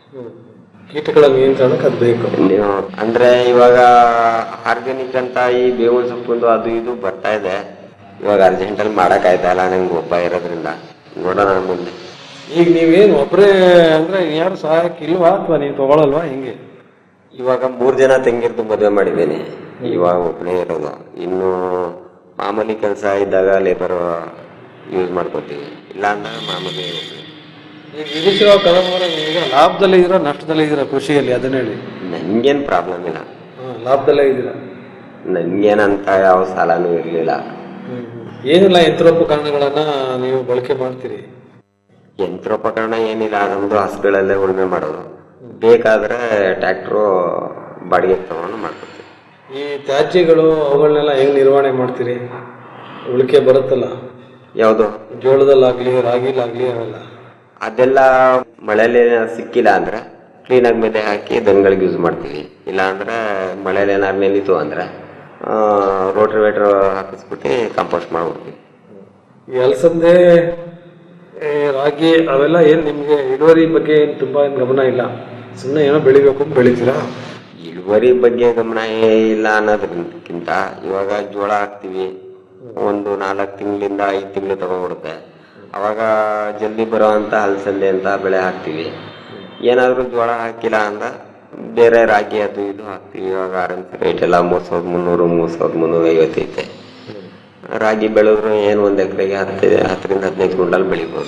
ಕೀಟಗಳ ನಿಯಂತ್ರಣಕ್ಕೆ ಅದು ಬೇಕು ನೀವು ಅಂದ್ರೆ ಇವಾಗ ಆರ್ಗ್ಯಾನಿಕ್ ಅಂತ ಈ ಬೇವಿನ ಸೊಪ್ಪುಂದು ಅದು ಇದು ಬರ್ತಾ ಇದೆ ಇವಾಗ ಅರ್ಜೆಂಟಲ್ಲಿ ಮಾಡಕ್ ಆಯ್ತಾ ಇಲ್ಲ ನಂಗೆ ಒಬ್ಬ ಇರೋದ್ರಿಂದ ನೋಡೋಣ ಮುಂದೆ ಈಗ ನೀವೇನು ಒಬ್ಬರೇ ಅಂದ್ರೆ ಯಾರು ಸಹಾಯಕ್ಕೆ ಇಲ್ವಾ ಅಥವಾ ನೀವು ತಗೊಳಲ್ವಾ ಹೆಂಗೆ ಇವಾಗ ಮೂರ್ ಜನ ತಂಗಿರ್ದು ಮದುವೆ ಮಾಡಿದ್ದೀನಿ ಇವಾಗ ಒಬ್ಬನೇ ಇರೋದು ಇನ್ನು ಮಾಮೂಲಿ ಕೆಲಸ ಇದ್ದಾಗ ಲೇಬರ್ ಯೂಸ್ ಮಾಡ್ಕೋತೀವಿ ಇಲ್ಲ ಅಂದ್ರೆ ಮಾಮೂಲಿ ಒಬ್ನೇ. ಈಗ ವಿದೇಶಿರಾವ್ ಕದಂ ಅವರೇ ಈಗ ಲಾಭದಲ್ಲಿ ಇದ್ದೀರಾ ನಷ್ಟದಲ್ಲಿ ಇದ್ದೀರಾ ಕೃಷಿಯಲ್ಲಿ ಅದನ್ನ ಹೇಳಿ ನನ್ಗೇನ್ ಪ್ರಾಬ್ಲಮ್ ಇಲ್ಲ ಹಾ, ಲಾಭದಲ್ಲೇ ಇದ್ದೀರಾ ನನ್ಗೇನಂತ ಯಾವ ಸಾಲನೂ ಇರ್ಲಿಲ್ಲ ಏನಿಲ್ಲ ಯಂತ್ರೋಪಕರಣಗಳನ್ನ ನೀವು ಬಳಕೆ ಮಾಡ್ತೀರಿ ಯಂತ್ರೋಪಕರಣ ಏನಿಲ್ಲ ನಮ್ದು ಹಸುಗಳಲ್ಲೇ ಉಳುಮೆ ಮಾಡೋದು ಬೇಕಾದ್ರೆ ಟ್ರ್ಯಾಕ್ಟ್ರು ಬಾಡಿಗೆ ತಗೊಂಡು ಮಾಡ್ಕೊತೀವಿ ಈ ತ್ಯಾಜ್ಯಗಳು ಅವುಗಳನ್ನೆಲ್ಲ ಹೆಂಗ್ ನಿರ್ವಹಣೆ ಮಾಡ್ತೀರಿ ಉಳಿಕೆ ಬರುತ್ತಲ್ಲ ಯಾವುದು ಜೋಳದಲ್ಲಾಗ್ಲಿ ರಾಗಿಲಾಗ್ಲಿ ಅವೆಲ್ಲ ಅದೆಲ್ಲ ಮಳೆಯಲ್ಲಿ ಸಿಕ್ಕಿಲ್ಲ ಅಂದ್ರೆ ಕ್ಲೀನಾಗಿ ಮೆದೆ ಹಾಕಿ ದನಗಳಿಗೆ ಯೂಸ್ ಮಾಡ್ತೀವಿ ಇಲ್ಲ ಅಂದ್ರೆ ಮಳೆಯಲ್ಲಿ ಏನಾದ್ರು ನೆನೀತು ಅಂದ್ರೆ ರೋಟ್ರಿವೇಟ್ರ್ ಹಾಕಿಸ್ಬಿಟ್ಟು ಕಾಂಪೋಸ್ಟ್ ಮಾಡ್ಬಿಡ್ತೀವಿ ಈ ಅಲಸಂದೆ ಈ ರಾಗಿ ಅವೆಲ್ಲ ಏನ್ ನಿಮ್ಗೆ ಇಳುವರಿ ಬಗ್ಗೆ ಏನ್ ತುಂಬಾ ಏನ್ ಗಮನ ಇಲ್ಲ ಸುಮ್ಮನೆ ಏನೋ ಬೆಳಿಬೇಕು ಅಂತ ಬೆಳಿತೀರಾ ಇಳುವರಿ ಬಗ್ಗೆ ಗಮನ ಇಲ್ಲ ಅನ್ನೋದ್ರಕ್ಕಿಂತ ಇವಾಗ ಜೋಳ ಹಾಕ್ತಿವಿ ಒಂದು ನಾಲ್ಕು ತಿಂಗಳಿಂದ ಐದು ತಿಂಗಳು ತಗೊಂಡ್ಬಿಡುತ್ತೆ ಅವಾಗ ಜಲ್ದಿ ಬರೋವಂಥ ಹಲಸಂದೆ ಅಂತ ಬೆಳೆ ಹಾಕ್ತಿವಿ ಏನಾದರೂ ಜೋಳ ಹಾಕಿಲ್ಲ ಅಂದ್ರೆ ಬೇರೆ ರಾಗಿ ಅದು ಇದು ಹಾಕ್ತಿವಿ ಇವಾಗ ಆರೆಂಜ್ ರೇಟ್ ಎಲ್ಲ ಮೂರು ಸಾವಿರದ ಮುನ್ನೂರು ಮೂರು ಸಾವಿರದ ಮುನ್ನೂರ ಐವತ್ತೈತೆ ರಾಗಿ ಬೆಳೆದ್ರು ಏನು ಒಂದು ಎಕರೆಗೆ ಹತ್ತು ಹತ್ತರಿಂದ ಹದಿನೈದು ಕ್ವಿಂಟಲ್ ಬೆಳಿಬೋದು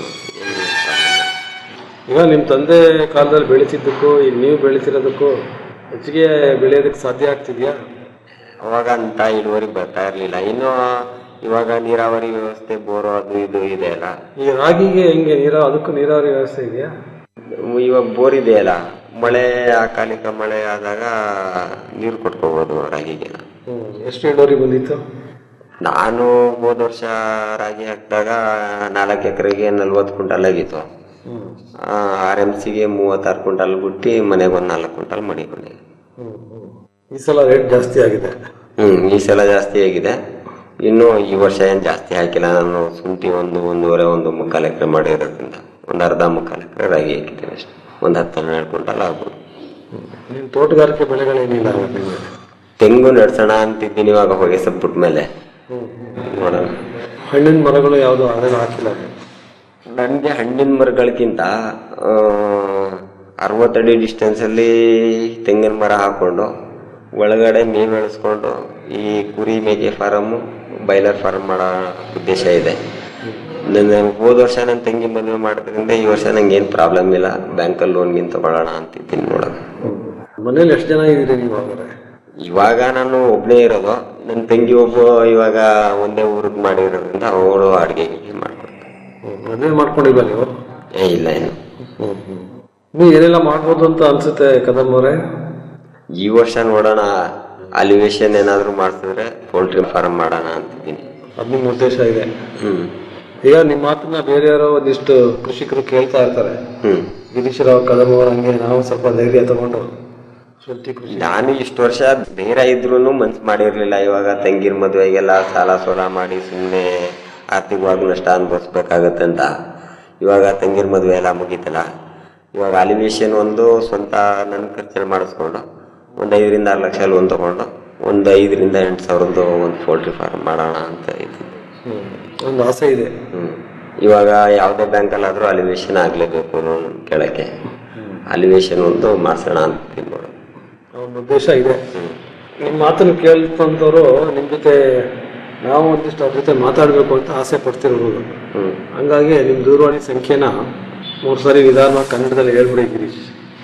ಈಗ ನಿಮ್ ತಂದೆ ಕಾಲದಲ್ಲಿ ಬೆಳಿತಿದ್ದಕ್ಕೂ ಈಗ ನೀವು ಬೆಳಿತಿರೋದಕ್ಕೂ ಹೆಚ್ಚಿಗೆ ಬೆಳೆಯೋದಕ್ಕೆ ಸಾಧ್ಯ ಆಗ್ತಿದ್ಯಾ ಅವಾಗ ಅಂತ ಇಳುವರಿ ಬರ್ತಾ ಇರ್ಲಿಲ್ಲ ಇನ್ನು ಇವಾಗ ನೀರಾವರಿ ವ್ಯವಸ್ಥೆ ಬೋರು ಅದು ಇದು ಇದೆ ಅಲ್ಲ ಈ ರಾಗಿಗೆ ಹೆಂಗೆ ನೀರ ಅದಕ್ಕೂ ನೀರಾವರಿ ವ್ಯವಸ್ಥೆ ಇದೆಯಾ ಇವಾಗ ಬೋರ್ ಇದೆಯಲ್ಲ ಮಳೆ ಅಕಾಲಿಕ ಮಳೆ ಆದಾಗ ನೀರು ಕೊಟ್ಕೋಬಹುದು ರಾಗಿಗೆ ಹ್ಮ್ ಎಷ್ಟು ಇಳುವರಿ ಬಂದಿತ್ತು ನಾನು ಹೋದ ವರ್ಷ ರಾಗಿ ಹಾಕಿದಾಗ ನಾಲ್ಕು ಎಕರೆಗೆ ನಲ್ವತ್ತು ಕ್ವಿಂಟಲ್ ಆಗಿತ್ತು ಆರ್ ಎಮ್ ಸಿಗೆ ಮೂವತ್ತಾರು ಕ್ವಿಂಟಲ್ ಬಿಟ್ಟು ಮನೆಗೆ ಒಂದು ನಾಲ್ಕು ಕ್ವಿಂಟಲ್ ಮಡಿಕೊಂಡೆ ಈ ಸಲ ರೇಟ್ ಜಾಸ್ತಿ ಆಗಿದೆ ಹ್ಮ್ ಈ ಸಲ ಜಾಸ್ತಿ ಆಗಿದೆ ಇನ್ನು ಈ ವರ್ಷ ಏನ್ ಜಾಸ್ತಿ ಹಾಕಿಲ್ಲ ನಾನು ಶುಂಠಿ ಒಂದು ಒಂದೂವರೆ ಒಂದು ಮುಕ್ಕಾಲು ಎಕರೆ ಮಾಡಿರೋದ್ರಿಂದ ಒಂದು ಅರ್ಧ ಮುಕ್ಕಾಲು ಎಕರೆ ರಾಗಿ ಹಾಕಿದ್ದೀನಿ ಅಷ್ಟೇ ಒಂದು ಹತ್ತು ಹನ್ನೆರಡು ಕ್ವಿಂಟಲ್ ಆಗ್ಬೋದು ನಿಮ್ ತೋಟಗಾರಿಕೆ ಬೆಳೆಗಳೇನಿಲ್ಲ ನಿಮ್ಗೆ ತೆಂಗು ನಡ್ಸೋಣ ಅಂತಿದ್ದೀನಿ ಇವಾಗ ಹೊಗೆ ಸಬ್ಬಿಟ್ಟ ಮೇಲೆ ನೋಡೋಣ ಹಣ್ಣಿನ ಮರಗಳು ಯಾವುದು ಅದೆಲ್ಲ ಹಾಕಿಲ್ಲ ನನಗೆ ಹಣ್ಣಿನ ಮರಗಳಿಗಿಂತ ಅರವತ್ತಡಿ ಡಿಸ್ಟೆನ್ಸ್ ಅಲ್ಲಿ ತೆಂಗಿನ ಮರ ಹಾಕೊಂಡು ಒಳಗಡೆ ಮೇವು ಬೆಳೆಸ್ಕೊಂಡು ಈ ಕುರಿ ಮೇಕೆ ಫಾರಮ್ಮು ಬೈಲರ್ ಫಾರಮ್ ಮಾಡೋ ಉದ್ದೇಶ ಇದೆ ನನ್ನ ಹೋದ ವರ್ಷ ನಾನು ತಂಗಿ ಮದುವೆ ಮಾಡೋದ್ರಿಂದ ಈ ವರ್ಷ ನಂಗೆ ಏನು ಪ್ರಾಬ್ಲಮ್ ಇಲ್ಲ ಬ್ಯಾಂಕಲ್ಲಿ ಲೋನ್ಗಿಂತ ತಗೊಳ್ಳೋಣ ಅಂತಿದ್ದೀನಿ ನೋಡೋದು ಮನೇಲಿ ಎಷ್ಟು ಜನ ಇದ್ದೀರಿ ನೀವು ಹಾಗಾದ್ರೆ ಇವಾಗ ನಾನು ಒಬ್ಬನೇ ಇರೋದು ನನ್ನ ತಂಗಿ ಒಬ್ಬ ಇವಾಗ ಒಂದೇ ಊರಿಗೆ ಮಾಡಿರೋದ್ರಿಂದ ಅವಳು ಅಡುಗೆ ಮಾಡ್ಕೊಡ್ತಾಳೆ ಮದುವೆ ಮಾಡ್ಕೊಂಡಿಲ್ಲ ನೀವು ಏ ಇಲ್ಲ ಏನು ನೀವು ಏನೆಲ್ಲ ಮಾಡ್ಬೋದು ಅಂತ ಅನ್ಸುತ್ತೆ ಕದಮ್ ಅವರೇ ಈ ವರ್ಷ ನೋಡೋಣ ಅಲಿವೇಶನ್ ಏನಾದ್ರು ಮಾಡಿಸಿದ್ರೆ ಪೋಲ್ಟ್ರಿ ಫಾರ್ಮ್ ಮಾಡೋಣ ಅಂತಿದ್ದೀನಿ ಅದು ನಿಮ್ಮ ಉದ್ದೇಶ ಇದೆ ಹ್ಮ್ ಈಗ ನಿಮ್ಮ ಮಾತನ್ನ ಬೇರೆಯವರೋ ಒಂದಿಷ್ಟು ಕೃಷಿಕರು ಕೇಳ್ತಾ ಇರ್ತಾರೆ ಹ್ಮ್ ಗಿರೀಶ್ರಾವ್ ಕದಮ್ ಅವ್ರ ಹಂಗೆ ನಾವು ಸ್ವಲ್ಪ ಧೈರ್ಯ ತಗೊಂಡು ಶುಂಠಿ ಕೃಷಿ ನಾನು ಇಷ್ಟು ವರ್ಷ ಧೈರ್ಯ ಇದ್ರೂ ಮನ್ಸು ಮಾಡಿರ್ಲಿಲ್ಲ ಇವಾಗ ತಂಗಿರ್ ಮದುವೆಗೆಲ್ಲ ಸಾಲ ಸೋಲ ಮಾಡಿ ಸುಮ್ಮನೆ ಆರ್ಥಿಕವಾಗಿ ನಷ್ಟ ಅನುಭವಿಸ್ಬೇಕಾಗತ್ತೆ ಅಂತ ಇವಾಗ ತಂಗಿರ್ ಮದುವೆ ಎಲ್ಲ ಮುಗೀತಲ್ಲ ಇವಾಗ ಅಲಿವೇಶನ್ ಒಂದು ಸ್ವಂತ ನನ್ನ ಖರ್ಚಲ್ಲಿ ಮಾಡಿಸ್ಕೊಂಡು ಒಂದು ಐದರಿಂದ ಆರು ಲಕ್ಷ ಲೋನ್ ತಗೊಂಡು ಒಂದು ಐದರಿಂದ ಎಂಟು ಸಾವಿರದ್ದು ಒಂದು ಪೋಲ್ಟ್ರಿ ಫಾರ್ಮ್ ಮಾಡೋಣ ಅಂತ ಇದ್ದೀನಿ ಒಂದು ಆಸೆ ಇದೆ ಹ್ಮ್. ಇವಾಗ ಯಾವುದೇ ಬ್ಯಾಂಕಲ್ಲಾದರೂ ಅಲಿವೇಶನ್ ಆಗಲೇಬೇಕು ಲೋನ್ ಕೇಳಕ್ಕೆ ಅಲಿವೇಶನ್ ಒಂದು ಮಾಡಿಸೋಣ ಅಂತೀನಿ ನೋಡು ಒಂದು ಉದ್ದೇಶ ಇದೆ ನಿಮ್ಮ ಮಾತನ್ನು ಕೇಳ್ತಂತವ್ರು ನಿಮ್ಮ ಜೊತೆ ನಾವು ಒಂದಿಷ್ಟು ಅವ್ರ ಜೊತೆ ಮಾತಾಡಬೇಕು ಅಂತ ಆಸೆ ಪಡ್ತಿರ್ಬೋದು ಹಂಗಾಗಿ ನಿಮ್ಮ ದೂರವಾಣಿ ಸಂಖ್ಯೆನ ಮೂರು ಸಾರಿ ನಿಧಾನವಾಗಿ ಕನ್ನಡದಲ್ಲಿ ಹೇಳ್ಬಿಡಿ ಗಿರೀಶ್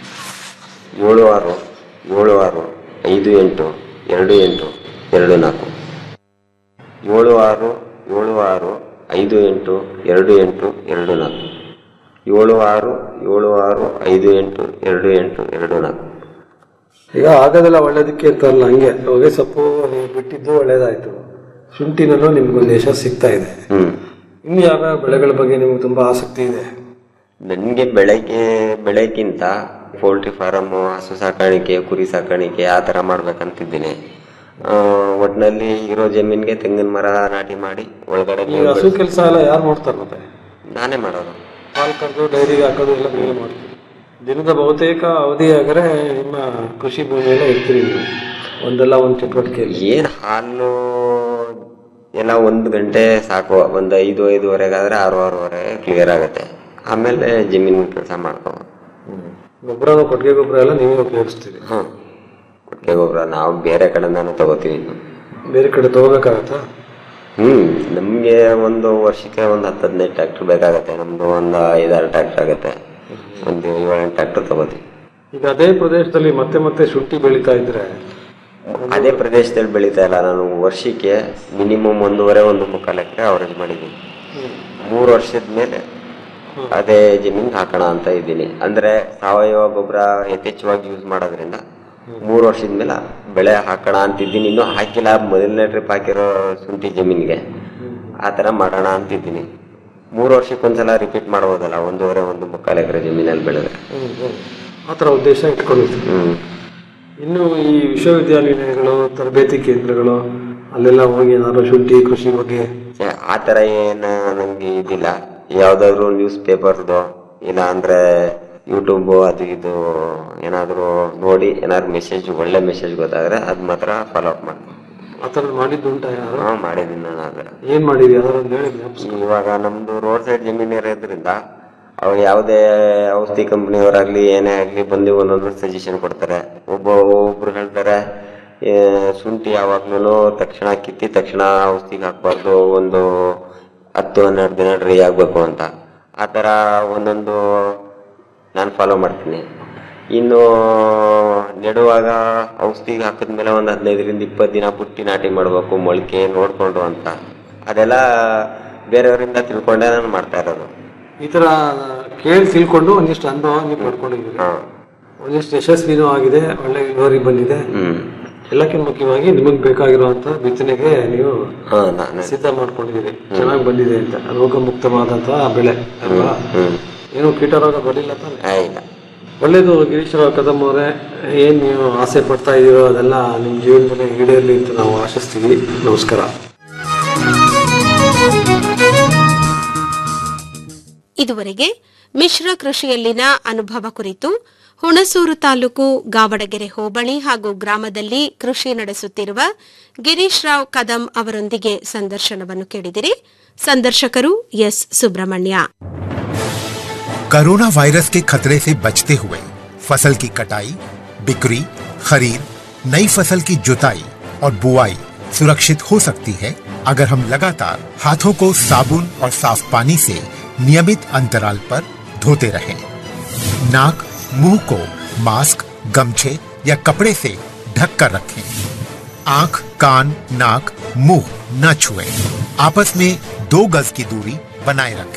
ಏಳು ಆರು ಏಳು ಆರು ಐದು ಎಂಟು ಎರಡು ಎಂಟು ಎರಡು ನಾಲ್ಕು ಏಳು ಆರು ಏಳು ಆರು ಐದು ಎಂಟು ಎರಡು ಎಂಟು ಎರಡು ನಾಲ್ಕು ಏಳು ಆರು ಏಳು ಆರು ಐದು ಎಂಟು ಎರಡು ಎಂಟು ಎರಡು ನಾಲ್ಕು ಈಗ ಆಗೋದೆಲ್ಲ ಒಳ್ಳೇದಕ್ಕೆ ಅಂತಲ್ಲ ಹಂಗೆ ಹೊಗೆ ಸೊಪ್ಪು ನೀವು ಬಿಟ್ಟಿದ್ದು ಒಳ್ಳೇದಾಯ್ತು ಶುಂಠಿನಲ್ಲೂ ನಿಮ್ಗೊಂದು ಯಶಸ್ಸು ಸಿಗ್ತಾ ಇದೆ ಹ್ಮ್ ಇನ್ನು ಯಾವ್ಯಾವ ಬೆಳೆಗಳ ಬಗ್ಗೆ ನಿಮ್ಗೆ ತುಂಬಾ ಆಸಕ್ತಿ ಇದೆ ನನಗೆ ಬೆಳೆಗೆ ಬೆಳೆಗಿಂತ ಪೋಲ್ಟ್ರಿ ಫಾರಮ್ ಹಸು ಸಾಕಾಣಿಕೆ ಕುರಿ ಸಾಕಾಣಿಕೆ ಆ ಥರ ಮಾಡ್ಬೇಕಂತಿದ್ದೀನಿ ಆ, ಒಟ್ನಲ್ಲಿ ಇರೋ ಜಮೀನಿಗೆ ತೆಂಗಿನ ಮರ ನಾಟಿ ಮಾಡಿ ಒಳಗಡೆ ಈ ಮೇವು ಹಸು ಬೆಳ್ಸಿ- ಕೆಲಸ ಎಲ್ಲ ಯಾರು ಮಾಡ್ತಾರೆ ಮತ್ತೆ ನಾನೇ ಮಾಡೋದು ಹಾಲು ಕರೆದು ಡೈರಿಗೆ ಹಾಕೋದು ಎಲ್ಲ ನೀವೇ ಮಾಡ್ತೀರಿ ದಿನದ ಬಹುತೇಕ ಅವಧಿ ಆದರೆ ನಿಮ್ಮ ಕೃಷಿ ಭೂಮಿಯಲ್ಲೇ ಇರ್ತೀರಿ ನೀವು ಒಂದಲ್ಲ ಒಂದು ಚಟುವಟಿಕೆಯಲ್ಲಿ ಏನ್ ಹಾಲು ಎಲ್ಲ ಒಂದು ಗಂಟೆ ಸಾಕು ಒಂದು ಐದು ಐದುವರೆಗಾದ್ರೆ ಆರು ಆರೂವರೆ ಕ್ಲಿಯರ್ ಆಗುತ್ತೆ ಆಮೇಲೆ ಜಮೀನು ಕೆಲಸ ಮಾಡ್ಕೋ ಗೊಬ್ಬರ ಕೊಟ್ಟಿಗೆ ಗೊಬ್ಬರ ಎಲ್ಲ ನೀವೇ ಉಪಯೋಗಿಸ್ತೀರಿ ಹ್ಮ್ ಕೊಟ್ಟಿಗೆ ಗೊಬ್ಬರ ನಾವು ಬೇರೆ ಕಡೆಯಿಂದಾನು ತಗೋತೀವಿ ಬೇರೆ ಕಡೆ ತಗೋಬೇಕಾಗತ್ತಾ ಹ್ಮ್ ನಮ್ಗೆ ಒಂದು ವರ್ಷಕ್ಕೆ ಒಂದು ಹತ್ತು ಹದಿನೈದು ಟ್ರ್ಯಾಕ್ಟರ್ ಬೇಕಾಗತ್ತೆ ನಮ್ದು ಒಂದು ಐದಾರು ಟ್ರ್ಯಾಕ್ಟರ್ ಆಗುತ್ತೆ ಒಂದು ಏಳೆಂಟು ಟ್ರ್ಯಾಕ್ಟರ್ ತಗೋತೀವಿ ಈಗ ಅದೇ ಪ್ರದೇಶದಲ್ಲಿ ಮತ್ತೆ ಮತ್ತೆ ಶುಂಠಿ ಬೆಳೀತಾ ಇದ್ರೆ ಅದೇ ಪ್ರದೇಶದಲ್ಲಿ ಬೆಳೀತಾ ಇಲ್ಲ ನಾನು ವರ್ಷಕ್ಕೆ ಮಿನಿಮಮ್ ಒಂದೂವರೆ ಒಂದು ಮುಕ್ಕಾಲು ಎಕರೆ ಅವರೇಜ್ ಮಾಡಿದ್ದೀನಿ ಮೂರು ವರ್ಷದ ಮೇಲೆ ಅದೇ ಜಮೀನ್ ಹಾಕೋಣ ಅಂತ ಇದ್ದೀನಿ ಅಂದ್ರೆ ಸಾವಯವ ಗೊಬ್ಬರ ಯಥೇಚ್ಛವಾಗಿ ಯೂಸ್ ಮಾಡೋದ್ರಿಂದ ಮೂರು ವರ್ಷದ ಮೇಲೆ ಬೆಳೆ ಹಾಕೋಣ ಅಂತಿದ್ದೀನಿ ಇನ್ನೂ ಹಾಕಿಲ್ಲ ಮೊದಲನೇ ಟ್ರಿಪ್ ಹಾಕಿರೋ ಶುಂಠಿ ಜಮೀನಿಗೆ ಆ ಥರ ಮಾಡೋಣ ಅಂತಿದ್ದೀನಿ ಮೂರು ವರ್ಷಕ್ಕೊಂದ್ಸಲ ರಿಪೀಟ್ ಮಾಡ್ಬೋದಲ್ಲ ಒಂದೂವರೆ ಒಂದು ಮುಕ್ಕಾಲು ಎಕರೆ ಜಮೀನಲ್ಲಿ ಬೆಳೆದ್ರೆ ಆ ಥರ ಉದ್ದೇಶ ಇಟ್ಕೊಂಡಿರ್ತೀವಿ ಹ್ಮ್ ಇನ್ನು ಈ ವಿಶ್ವವಿದ್ಯಾನಿಲಯಗಳು ತರಬೇತಿ ಕೇಂದ್ರಗಳು ಅಲ್ಲೆಲ್ಲ ಹೋಗಿ ಏನಾದ್ರು ಶುಂಠಿ ಕೃಷಿ ಬಗ್ಗೆ ಏ, ಆ ಥರ ಏನು ನನಗೆ ಇದಿಲ್ಲ ಯಾವುದಾದ್ರೂ ನ್ಯೂಸ್ ಪೇಪರ್ದು ಇಲ್ಲ ಅಂದ್ರೆ ಯೂಟ್ಯೂಬ್ ಅದು ಇದು ಏನಾದರೂ ನೋಡಿ ಏನಾದ್ರು ಮೆಸೇಜ್ ಒಳ್ಳೆ ಮೆಸೇಜ್ ಗೊತ್ತಾದ್ರೆ ಅದು ಮಾತ್ರ ಫಾಲೋ ಅಪ್ ಮಾಡಿ ಆ ಥರದ್ದು ಮಾಡಿದ್ದು ಉಂಟಾ ಯಾರು ಹಾಂ ಮಾಡಿದ್ದೀನಿ ನಾನು ಆದರೆ ಏನ್ ಮಾಡಿರಿ ಯಾವ್ದಾದ್ರು ಹೇಳಿ ಜ್ಞಾಪಿಸಿ. ಇವಾಗ ನಮ್ದು ರೋಡ್ ಸೈಡ್ ಜಮೀನು ಇರೋದ್ರಿಂದ ಅವ್ರು ಯಾವುದೇ ಔಷಧಿ ಕಂಪ್ನಿಯವರಾಗ್ಲಿ ಏನೇ ಆಗಲಿ ಬಂದು ಒಂದೊಂದು ಸಜೆಷನ್ ಕೊಡ್ತಾರೆ ಒಬ್ಬ ಒಬ್ರು ಹೇಳ್ತಾರೆ ಏ, ಶುಂಠಿ ಯಾವಾಗ್ಲೂ ತಕ್ಷಣ ಕಿತ್ತಿ ತಕ್ಷಣ ಔಷಧಿಗೆ ಹಾಕ್ಬಾರ್ದು ಒಂದು ಹತ್ತು ಹನ್ನೆರಡು ದಿನ ಡ್ರೈ ಆಗಬೇಕು ಅಂತ ಆ ಥರ ಒಂದೊಂದು ನಾನು ಫಾಲೋ ಮಾಡ್ತೀನಿ ಇನ್ನು ನೆಡುವಾಗ ಔಷಧಿಗೆ ಹಾಕಿದ್ಮೇಲೆ ಒಂದು ಹದಿನೈದರಿಂದ ಇಪ್ಪತ್ತು ದಿನ ಬುಟ್ಟಿ ನಾಟಿ ಮಾಡಬೇಕು ಮೊಳಕೆ ನೋಡಿಕೊಂಡು ಅಂತ ಅದೆಲ್ಲ ಬೇರೆಯವರಿಂದ ತಿಳ್ಕೊಂಡೇ ನಾನು ಮಾಡ್ತಾ ಇರೋದು ಈ ತರ ಕೇಳಿ ತಿಳ್ಕೊಂಡು ಒಂದಿಷ್ಟು ಅನುಭವ ನೀವು ಪಡ್ಕೊಂಡಿದ್ದೀರಿ ಒಂದಿಷ್ಟು ಯಶಸ್ವಿನೂ ಆಗಿದೆ ಒಳ್ಳೆ ಇಳುವರಿ ಬಂದಿದೆ ಹ್ಮ್ ಎಲ್ಲಕ್ಕಿಂತ ಮುಖ್ಯವಾಗಿ ನಿಮಗೆ ಬೇಕಾಗಿರುವಂತ ಬಿತ್ತನೆಗೆ ನೀವು ಹಾ ನಾನು ಸಿದ್ಧ ಮಾಡ್ಕೊಂಡಿದ್ದೀರಿ ಚೆನ್ನಾಗಿ ಬಂದಿದೆ ಅಂತ ರೋಗ ಮುಕ್ತವಾದಂತಹ ಬೆಳೆ ಅಲ್ವಾ ಹ್ಮ್ ಏನು ಕೀಟರೋಗ ಬರಲಿಲ್ಲ ತಾನೆ ಆ, ಇಲ್ಲ ಒಳ್ಳೇದು ಗಿರೀಶ್ವರ ಕದಮ್ ಅವರೇ ಏನ್ ನೀವು ಆಸೆ ಪಡ್ತಾ ಇದೀರೋ ಅದೆಲ್ಲ ನಿಮ್ಮ ಜೀವನದಲ್ಲಿ ಈಡೇರಲಿ ಅಂತ ನಾವು ಆಶಿಸ್ತೀವಿ ನಮಸ್ಕಾರ ಇದುವರೆಗೆ ಮಿಶ್ರ ಕೃಷಿಯಲ್ಲಿನ ಅನುಭವ ಕುರಿತು ಹುಣಸೂರು ತಾಲೂಕು ಗಾವಡಗೆರೆ ಹೋಬಳಿ ಹಾಗೂ ಗ್ರಾಮದಲ್ಲಿ ಕೃಷಿ ನಡೆಸುತ್ತಿರುವ ಗಿರೀಶ್ ರಾವ್ ಕದಂ ಅವರೊಂದಿಗೆ ಸಂದರ್ಶನವನ್ನು ಕೇಳಿದಿರಿ ಸಂದರ್ಶಕರು ಎಸ್ ಸುಬ್ರಹ್ಮಣ್ಯ कोरोना वायरस के खतरे से बचते हुए फसल की कटाई बिक्री खरीद नई फसल की जुताई और बुआई सुरक्षित हो सकती है अगर हम लगातार हाथों को साबुन और साफ पानी से नियमित अंतराल पर धोते रहें। नाक मुंह को मास्क गमछे या कपड़े से ढक कर रखें आंख कान नाक मुंह न छुएं। आपस में दो गज की दूरी बनाए रखें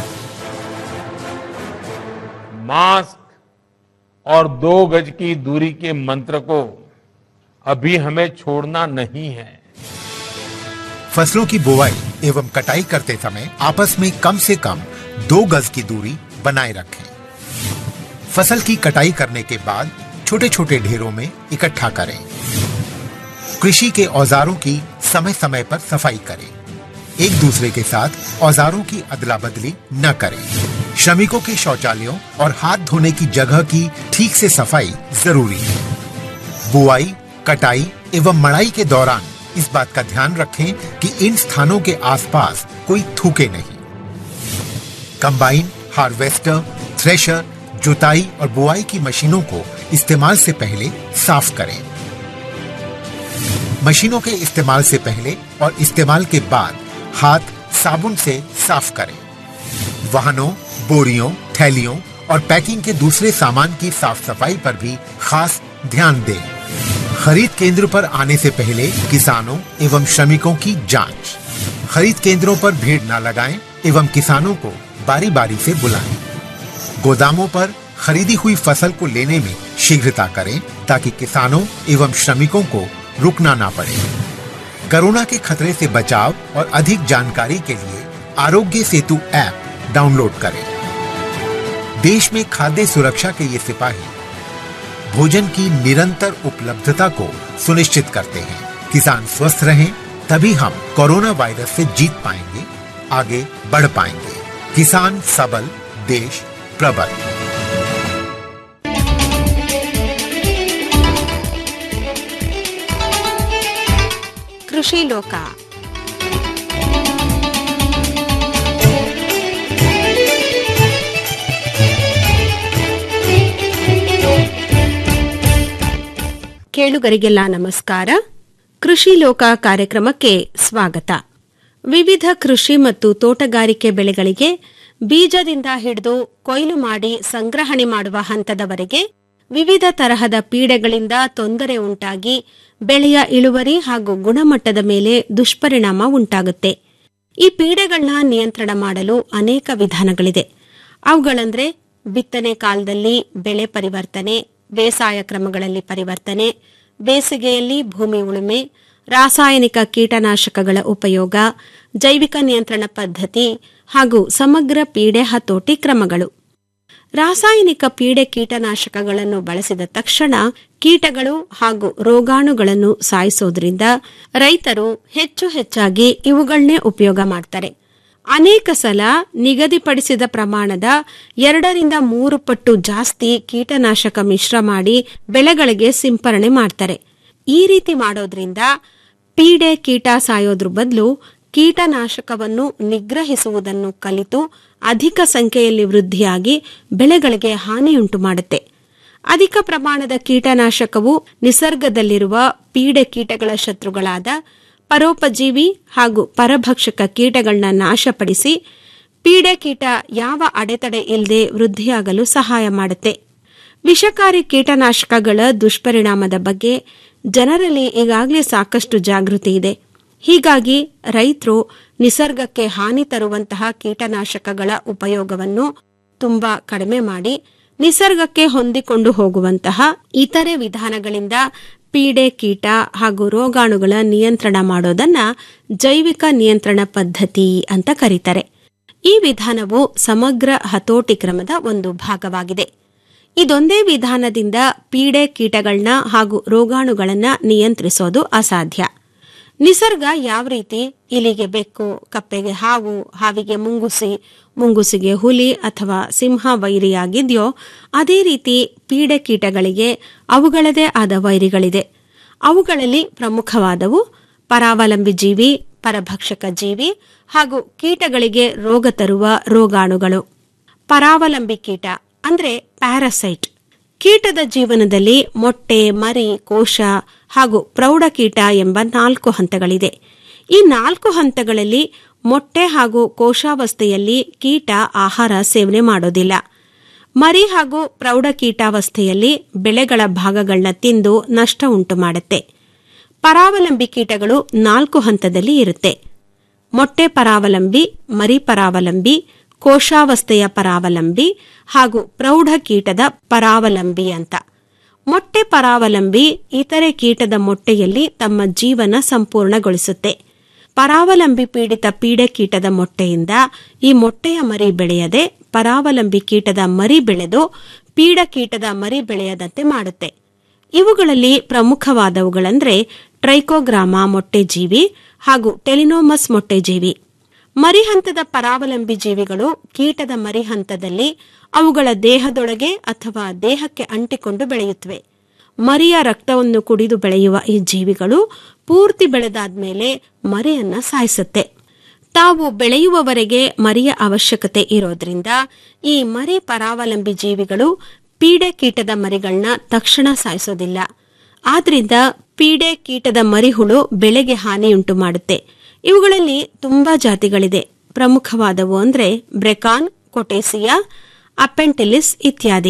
मास्क और दो गज की दूरी के मंत्र को अभी हमें छोड़ना नहीं है फसलों की बुवाई एवं कटाई करते समय आपस में कम से कम दो गज की दूरी बनाए रखें फसल की कटाई करने के बाद छोटे छोटे ढेरों में इकट्ठा करें कृषि के औजारों की समय समय पर सफाई करें एक दूसरे के साथ औजारों की अदला बदली न करें श्रमिकों के शौचालयों और हाथ धोने की जगह की ठीक से सफाई जरूरी है बुआई कटाई एवं मड़ाई के दौरान इस बात का ध्यान रखें कि इन स्थानों के आसपास कोई थूके नहीं कंबाइन हार्वेस्टर थ्रेशर जुताई और बुआई की मशीनों को इस्तेमाल से पहले साफ करें मशीनों के इस्तेमाल से पहले और इस्तेमाल के बाद हाथ साबुन से साफ करें वाहनों बोरियों थैलियों और पैकिंग के दूसरे सामान की साफ सफाई पर भी खास ध्यान दें खरीद केंद्र पर आने से पहले किसानों एवं श्रमिकों की जांच खरीद केंद्रों पर भीड़ न लगाएं एवं किसानों को बारी बारी से बुलाएं गोदामों पर खरीदी हुई फसल को लेने में शीघ्रता करें ताकि किसानों एवं श्रमिकों को रुकना ना पड़े कोरोना के खतरे से बचाव और अधिक जानकारी के लिए आरोग्य सेतु ऐप डाउनलोड करें देश में खाद्य सुरक्षा के ये सिपाही भोजन की निरंतर उपलब्धता को सुनिश्चित करते हैं किसान स्वस्थ रहें तभी हम कोरोना वायरस से जीत पाएंगे आगे बढ़ पाएंगे किसान सबल देश प्रबल ಕೃಷಿ ಲೋಕ ಕೇಳುಗರಿಗೆಲ್ಲ ನಮಸ್ಕಾರ ಕೃಷಿ ಲೋಕ ಕಾರ್ಯಕ್ರಮಕ್ಕೆ ಸ್ವಾಗತ ವಿವಿಧ ಕೃಷಿ ಮತ್ತು ತೋಟಗಾರಿಕೆ ಬೆಳೆಗಳಿಗೆ ಬೀಜದಿಂದ ಹಿಡಿದು ಕೊಯ್ಲು ಮಾಡಿ ಸಂಗ್ರಹಣೆ ಮಾಡುವ ಹಂತದವರೆಗೆ ವಿವಿಧ ತರಹದ ಪೀಡೆಗಳಿಂದ ತೊಂದರೆ ಉಂಟಾಗಿ ಬೆಳೆಯ ಇಳುವರಿ ಹಾಗೂ ಗುಣಮಟ್ಟದ ಮೇಲೆ ದುಷ್ಪರಿಣಾಮ ಉಂಟಾಗುತ್ತೆ ಈ ಪೀಡೆಗಳನ್ನ ನಿಯಂತ್ರಣ ಮಾಡಲು ಅನೇಕ ವಿಧಾನಗಳಿದೆ ಅವುಗಳಂದ್ರೆ ಬಿತ್ತನೆ ಕಾಲದಲ್ಲಿ ಬೆಳೆ ಪರಿವರ್ತನೆ ಬೇಸಾಯ ಕ್ರಮಗಳಲ್ಲಿ ಪರಿವರ್ತನೆ ಬೇಸಿಗೆಯಲ್ಲಿ ಭೂಮಿ ಉಳುಮೆ ರಾಸಾಯನಿಕ ಕೀಟನಾಶಕಗಳ ಉಪಯೋಗ ಜೈವಿಕ ನಿಯಂತ್ರಣ ಪದ್ಧತಿ ಹಾಗೂ ಸಮಗ್ರ ಪೀಡೆ ಹತೋಟಿ ಕ್ರಮಗಳು ರಾಸಾಯನಿಕ ಪೀಡೆ ಕೀಟನಾಶಕಗಳನ್ನು ಬಳಸಿದ ತಕ್ಷಣ ಕೀಟಗಳು ಹಾಗೂ ರೋಗಾಣುಗಳನ್ನು ಸಾಯಿಸೋದ್ರಿಂದ ರೈತರು ಹೆಚ್ಚು ಹೆಚ್ಚಾಗಿ ಇವುಗಳನ್ನೇ ಉಪಯೋಗ ಮಾಡ್ತಾರೆ ಅನೇಕ ಸಲ ನಿಗದಿಪಡಿಸಿದ ಪ್ರಮಾಣದ ಎರಡರಿಂದ ಮೂರು ಪಟ್ಟು ಜಾಸ್ತಿ ಕೀಟನಾಶಕ ಮಿಶ್ರ ಮಾಡಿ ಬೆಳೆಗಳಿಗೆ ಸಿಂಪರಣೆ ಮಾಡ್ತಾರೆ ಈ ರೀತಿ ಮಾಡೋದ್ರಿಂದ ಪೀಡೆ ಕೀಟ ಸಾಯೋದ್ರ ಬದಲು ಕೀಟನಾಶಕವನ್ನು ನಿಗ್ರಹಿಸುವುದನ್ನು ಕಲಿತು ಅಧಿಕ ಸಂಖ್ಯೆಯಲ್ಲಿ ವೃದ್ಧಿಯಾಗಿ ಬೆಳೆಗಳಿಗೆ ಹಾನಿಯುಂಟು ಮಾಡುತ್ತೆ ಅಧಿಕ ಪ್ರಮಾಣದ ಕೀಟನಾಶಕವು ನಿಸರ್ಗದಲ್ಲಿರುವ ಪೀಡೆ ಕೀಟಗಳ ಶತ್ರುಗಳಾದ ಪರೋಪಜೀವಿ ಹಾಗೂ ಪರಭಕ್ಷಕ ಕೀಟಗಳನ್ನ ನಾಶಪಡಿಸಿ ಪೀಡೆ ಕೀಟ ಯಾವ ಅಡೆತಡೆ ಇಲ್ಲದೆ ವೃದ್ಧಿಯಾಗಲು ಸಹಾಯ ಮಾಡುತ್ತೆ ವಿಷಕಾರಿ ಕೀಟನಾಶಕಗಳ ದುಷ್ಪರಿಣಾಮದ ಬಗ್ಗೆ ಜನರಲ್ಲಿ ಈಗಾಗಲೇ ಸಾಕಷ್ಟು ಜಾಗೃತಿ ಇದೆ ಹೀಗಾಗಿ ರೈತರು ನಿಸರ್ಗಕ್ಕೆ ಹಾನಿ ತರುವಂತಹ ಕೀಟನಾಶಕಗಳ ಉಪಯೋಗವನ್ನು ತುಂಬಾ ಕಡಿಮೆ ಮಾಡಿ ನಿಸರ್ಗಕ್ಕೆ ಹೊಂದಿಕೊಂಡು ಹೋಗುವಂತಹ ಇತರೆ ವಿಧಾನಗಳಿಂದ ಪೀಡೆ ಕೀಟ ಹಾಗೂ ರೋಗಾಣುಗಳ ನಿಯಂತ್ರಣ ಮಾಡೋದನ್ನ ಜೈವಿಕ ನಿಯಂತ್ರಣ ಪದ್ಧತಿ ಅಂತ ಕರೀತಾರೆ ಈ ವಿಧಾನವು ಸಮಗ್ರ ಹತೋಟಿ ಕ್ರಮದ ಒಂದು ಭಾಗವಾಗಿದೆ ಇದೊಂದೇ ವಿಧಾನದಿಂದ ಪೀಡೆ ಕೀಟಗಳನ್ನ ಹಾಗೂ ರೋಗಾಣುಗಳನ್ನ ನಿಯಂತ್ರಿಸೋದು ಅಸಾಧ್ಯ ನಿಸರ್ಗ ಯಾವ ರೀತಿ ಇಲಿಗೆ ಬೆಕ್ಕು ಕಪ್ಪೆಗೆ ಹಾವು ಹಾವಿಗೆ ಮುಂಗುಸಿ ಮುಂಗುಸಿಗೆ ಹುಲಿ ಅಥವಾ ಸಿಂಹ ವೈರಿಯಾಗಿದೆಯೋ ಅದೇ ರೀತಿ ಪೀಡೆ ಕೀಟಗಳಿಗೆ ಅವುಗಳದೇ ಆದ ವೈರಿಗಳಿದೆ ಅವುಗಳಲ್ಲಿ ಪ್ರಮುಖವಾದವು ಪರಾವಲಂಬಿ ಜೀವಿ ಪರಭಕ್ಷಕ ಜೀವಿ ಹಾಗೂ ಕೀಟಗಳಿಗೆ ರೋಗ ತರುವ ರೋಗಾಣುಗಳು ಪರಾವಲಂಬಿ ಕೀಟ ಅಂದ್ರೆ ಪ್ಯಾರಸೈಟ್ ಕೀಟದ ಜೀವನದಲ್ಲಿ ಮೊಟ್ಟೆ ಮರಿ ಕೋಶ ಹಾಗೂ ಪ್ರೌಢಕೀಟ ಎಂಬ ನಾಲ್ಕು ಹಂತಗಳಿದೆ ಈ ನಾಲ್ಕು ಹಂತಗಳಲ್ಲಿ ಮೊಟ್ಟೆ ಹಾಗೂ ಕೋಶಾವಸ್ಥೆಯಲ್ಲಿ ಕೀಟ ಆಹಾರ ಸೇವನೆ ಮಾಡೋದಿಲ್ಲ ಮರಿ ಹಾಗೂ ಪ್ರೌಢಕೀಟಾವಸ್ಥೆಯಲ್ಲಿ ಬೆಳೆಗಳ ಭಾಗಗಳನ್ನ ತಿಂದು ನಷ್ಟ ಉಂಟು ಮಾಡುತ್ತೆ ಪರಾವಲಂಬಿ ಕೀಟಗಳು ನಾಲ್ಕು ಹಂತದಲ್ಲಿ ಇರುತ್ತೆ ಮೊಟ್ಟೆ ಪರಾವಲಂಬಿ ಮರಿ ಪರಾವಲಂಬಿ ಕೋಶಾವಸ್ಥೆಯ ಪರಾವಲಂಬಿ ಹಾಗೂ ಪ್ರೌಢ ಕೀಟದ ಪರಾವಲಂಬಿ ಅಂತ ಮೊಟ್ಟೆ ಪರಾವಲಂಬಿ ಇತರೆ ಕೀಟದ ಮೊಟ್ಟೆಯಲ್ಲಿ ತಮ್ಮ ಜೀವನ ಸಂಪೂರ್ಣಗೊಳಿಸುತ್ತೆ ಪರಾವಲಂಬಿ ಪೀಡಿತ ಪೀಡೆ ಕೀಟದ ಮೊಟ್ಟೆಯಿಂದ ಈ ಮೊಟ್ಟೆಯ ಮರಿ ಬೆಳೆಯದೆ ಪರಾವಲಂಬಿ ಕೀಟದ ಮರಿ ಬೆಳೆದು ಪೀಡ ಕೀಟದ ಮರಿ ಬೆಳೆಯದಂತೆ ಮಾಡುತ್ತೆ ಇವುಗಳಲ್ಲಿ ಪ್ರಮುಖವಾದವುಗಳಂದ್ರೆ ಟ್ರೈಕೋಗ್ರಾಮ ಮೊಟ್ಟೆಜೀವಿ ಹಾಗೂ ಟೆಲಿನೋಮಸ್ ಮೊಟ್ಟೆಜೀವಿ ಮರಿ ಹಂತದ ಪರಾವಲಂಬಿ ಜೀವಿಗಳು ಕೀಟದ ಮರಿ ಹಂತದಲ್ಲಿ ಅವುಗಳ ದೇಹದೊಳಗೆ ಅಥವಾ ದೇಹಕ್ಕೆ ಅಂಟಿಕೊಂಡು ಬೆಳೆಯುತ್ತವೆ ಮರಿಯ ರಕ್ತವನ್ನು ಕುಡಿದು ಬೆಳೆಯುವ ಈ ಜೀವಿಗಳು ಪೂರ್ತಿ ಬೆಳೆದಾದ್ಮೇಲೆ ಮರಿಯನ್ನ ಸಾಯಿಸುತ್ತೆ ತಾವು ಬೆಳೆಯುವವರೆಗೆ ಮರಿಯ ಅವಶ್ಯಕತೆ ಇರೋದ್ರಿಂದ ಈ ಮರಿ ಪರಾವಲಂಬಿ ಜೀವಿಗಳು ಪೀಡೆ ಕೀಟದ ಮರಿಗಳನ್ನ ತಕ್ಷಣ ಸಾಯಿಸೋದಿಲ್ಲ ಆದ್ರಿಂದ ಪೀಡೆ ಕೀಟದ ಮರಿಹುಳು ಬೆಳೆಗೆ ಹಾನಿಯುಂಟು ಮಾಡುತ್ತೆ ಇವುಗಳಲ್ಲಿ ತುಂಬಾ ಜಾತಿಗಳಿದೆ ಪ್ರಮುಖವಾದವು ಅಂದ್ರೆ ಬ್ರೆಕಾನ್ ಕೊಟೇಸಿಯಾ ಅಪೆಂಟಿಲಿಸ್ ಇತ್ಯಾದಿ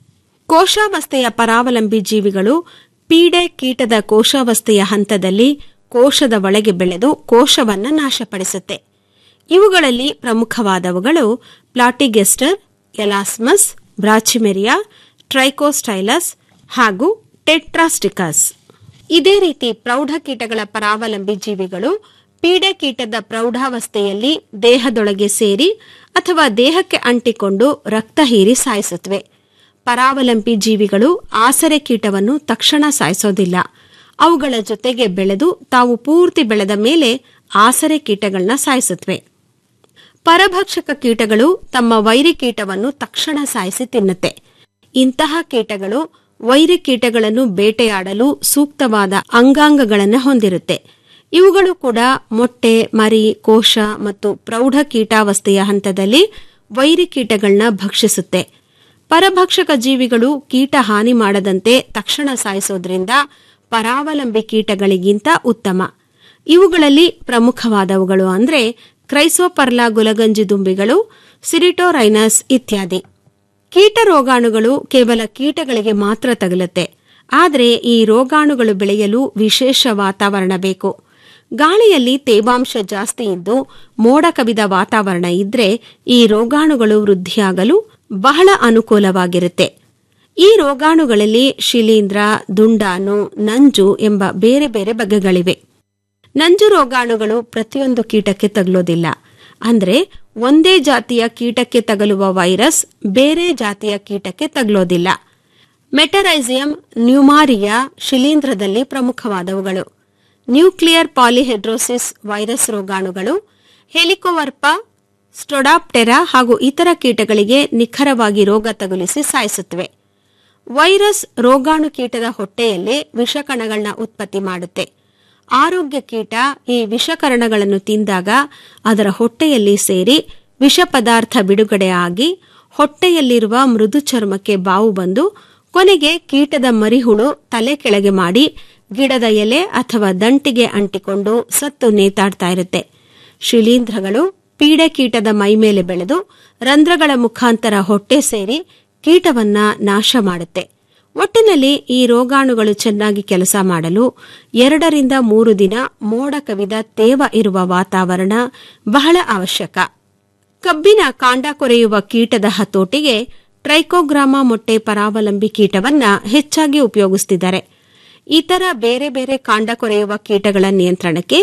ಕೋಶಾವಸ್ಥೆಯ ಪರಾವಲಂಬಿ ಜೀವಿಗಳು ಪೀಡೆ ಕೀಟದ ಕೋಶಾವಸ್ಥೆಯ ಹಂತದಲ್ಲಿ ಕೋಶದ ಒಳಗೆ ಬೆಳೆದು ಕೋಶವನ್ನ ನಾಶಪಡಿಸುತ್ತೆ ಇವುಗಳಲ್ಲಿ ಪ್ರಮುಖವಾದವುಗಳು ಪ್ಲಾಟಿಗೆಸ್ಟರ್ ಎಲಾಸ್ಮಸ್ ಬ್ರಾಚಿಮೆರಿಯಾ ಟ್ರೈಕೋಸ್ಟೈಲಸ್ ಹಾಗೂ ಟೆಟ್ರಾಸ್ಟಿಕಸ್ ಇದೇ ರೀತಿ ಪ್ರೌಢ ಕೀಟಗಳ ಪರಾವಲಂಬಿ ಜೀವಿಗಳು ಪೀಡೆ ಕೀಟದ ಪ್ರೌಢಾವಸ್ಥೆಯಲ್ಲಿ ದೇಹದೊಳಗೆ ಸೇರಿ ಅಥವಾ ದೇಹಕ್ಕೆ ಅಂಟಿಕೊಂಡು ರಕ್ತ ಹೀರಿ ಸಾಯಿಸುತ್ತವೆ ಪರಾವಲಂಬಿ ಜೀವಿಗಳು ಆಸರೆ ಕೀಟವನ್ನು ತಕ್ಷಣ ಸಾಯಿಸೋದಿಲ್ಲ ಅವುಗಳ ಜೊತೆಗೆ ಬೆಳೆದು ತಾವು ಪೂರ್ತಿ ಬೆಳೆದ ಮೇಲೆ ಆಸರೆ ಕೀಟಗಳನ್ನ ಸಾಯಿಸುತ್ತವೆ ಪರಭಕ್ಷಕ ಕೀಟಗಳು ತಮ್ಮ ವೈರಿ ಕೀಟವನ್ನು ತಕ್ಷಣ ಸಾಯಿಸಿ ತಿನ್ನುತ್ತೆ ಇಂತಹ ಕೀಟಗಳು ವೈರಿ ಕೀಟಗಳನ್ನು ಬೇಟೆಯಾಡಲು ಸೂಕ್ತವಾದ ಅಂಗಾಂಗಗಳನ್ನು ಹೊಂದಿರುತ್ತೆ ಇವುಗಳು ಕೂಡ ಮೊಟ್ಟೆ ಮರಿ ಕೋಶ ಮತ್ತು ಪ್ರೌಢ ಕೀಟಾವಸ್ಥೆಯ ಹಂತದಲ್ಲಿ ವೈರಿ ಕೀಟಗಳನ್ನ ಭಕ್ಷಿಸುತ್ತೆ ಪರಭಕ್ಷಕ ಜೀವಿಗಳು ಕೀಟ ಹಾನಿ ಮಾಡದಂತೆ ತಕ್ಷಣ ಸಾಯಿಸೋದ್ರಿಂದ ಪರಾವಲಂಬಿ ಕೀಟಗಳಿಗಿಂತ ಉತ್ತಮ ಇವುಗಳಲ್ಲಿ ಪ್ರಮುಖವಾದವುಗಳು ಅಂದ್ರೆ ಕ್ರೈಸೋಪರ್ಲಾ ಗುಲಗಂಜಿ ದುಂಬಿಗಳು ಸಿರಿಟೋರೈನಸ್ ಇತ್ಯಾದಿ ಕೀಟ ರೋಗಾಣುಗಳು ಕೇವಲ ಕೀಟಗಳಿಗೆ ಮಾತ್ರ ತಗುಲುತ್ತೆ ಆದರೆ ಈ ರೋಗಾಣುಗಳು ಬೆಳೆಯಲು ವಿಶೇಷ ವಾತಾವರಣ ಬೇಕು ಗಾಳಿಯಲ್ಲಿ ತೇವಾಂಶ ಜಾಸ್ತಿ ಇದ್ದು ಮೋಡ ಕವಿದ ವಾತಾವರಣ ಇದ್ರೆ ಈ ರೋಗಾಣುಗಳು ವೃದ್ಧಿಯಾಗಲು ಬಹಳ ಅನುಕೂಲವಾಗಿರುತ್ತೆ ಈ ರೋಗಾಣುಗಳಲ್ಲಿ ಶಿಲೀಂಧ್ರ ದುಂಡಾಣು ನಂಜು ಎಂಬ ಬೇರೆ ಬೇರೆ ಬಗೆಗಳಿವೆ ನಂಜು ರೋಗಾಣುಗಳು ಪ್ರತಿಯೊಂದು ಕೀಟಕ್ಕೆ ತಗಲೋದಿಲ್ಲ ಅಂದ್ರೆ ಒಂದೇ ಜಾತಿಯ ಕೀಟಕ್ಕೆ ತಗಲುವ ವೈರಸ್ ಬೇರೆ ಜಾತಿಯ ಕೀಟಕ್ಕೆ ತಗಲೋದಿಲ್ಲ ಮೆಟರೈಸಿಯಂ ನ್ಯೂಮಾರಿಯಾ ಶಿಲೀಂಧ್ರದಲ್ಲಿ ಪ್ರಮುಖವಾದವುಗಳು ನ್ಯೂಕ್ಲಿಯರ್ ಪಾಲಿಹೆಡ್ರೋಸಿಸ್ ವೈರಸ್ ರೋಗಾಣುಗಳು ಹೆಲಿಕೋವರ್ಪ ಸ್ಟೊಡಾಪ್ಟೆರಾ ಹಾಗೂ ಇತರ ಕೀಟಗಳಿಗೆ ನಿಖರವಾಗಿ ರೋಗ ತಗುಲಿಸಿ ಸಾಯಿಸುತ್ತವೆ ವೈರಸ್ ರೋಗಾಣು ಕೀಟದ ಹೊಟ್ಟೆಯಲ್ಲಿ ವಿಷಕಣಗಳನ್ನ ಉತ್ಪತ್ತಿ ಮಾಡುತ್ತೆ ಆರೋಗ್ಯ ಕೀಟ ಈ ವಿಷಕರಣಗಳನ್ನು ತಿಂದಾಗ ಅದರ ಹೊಟ್ಟೆಯಲ್ಲಿ ಸೇರಿ ವಿಷ ಪದಾರ್ಥ ಬಿಡುಗಡೆ ಆಗಿ ಹೊಟ್ಟೆಯಲ್ಲಿರುವ ಮೃದು ಚರ್ಮಕ್ಕೆ ಬಾವು ಬಂದು ಕೊನೆಗೆ ಕೀಟದ ಮರಿಹುಳು ತಲೆ ಕೆಳಗೆ ಮಾಡಿ ಗಿಡದ ಎಲೆ ಅಥವಾ ದಂಟಿಗೆ ಅಂಟಿಕೊಂಡು ಸತ್ತು ನೇತಾಡ್ತಾ ಇರುತ್ತೆ ಶಿಲೀಂಧ್ರಗಳು ಪೀಡೆ ಕೀಟದ ಮೈಮೇಲೆ ಬೆಳೆದು ರಂಧ್ರಗಳ ಮುಖಾಂತರ ಹೊಟ್ಟೆ ಸೇರಿ ಕೀಟವನ್ನ ನಾಶ ಮಾಡುತ್ತೆ ಒಟ್ಟಿನಲ್ಲಿ ಈ ರೋಗಾಣುಗಳು ಚೆನ್ನಾಗಿ ಕೆಲಸ ಮಾಡಲು ಎರಡರಿಂದ ಮೂರು ದಿನ ಮೋಡ ಕವಿದ ತೇವ ಇರುವ ವಾತಾವರಣ ಬಹಳ ಅವಶ್ಯಕ ಕಬ್ಬಿನ ಕಾಂಡ ಕೊರೆಯುವ ಕೀಟದ ಹತೋಟಿಗೆ ಟ್ರೈಕೋಗ್ರಾಮ ಮೊಟ್ಟೆ ಪರಾವಲಂಬಿ ಕೀಟವನ್ನ ಹೆಚ್ಚಾಗಿ ಉಪಯೋಗಿಸುತ್ತಿದ್ದಾರೆ ಇತರ ಬೇರೆ ಬೇರೆ ಕಾಂಡ ಕೊರೆಯುವ ಕೀಟಗಳ ನಿಯಂತ್ರಣಕ್ಕೆ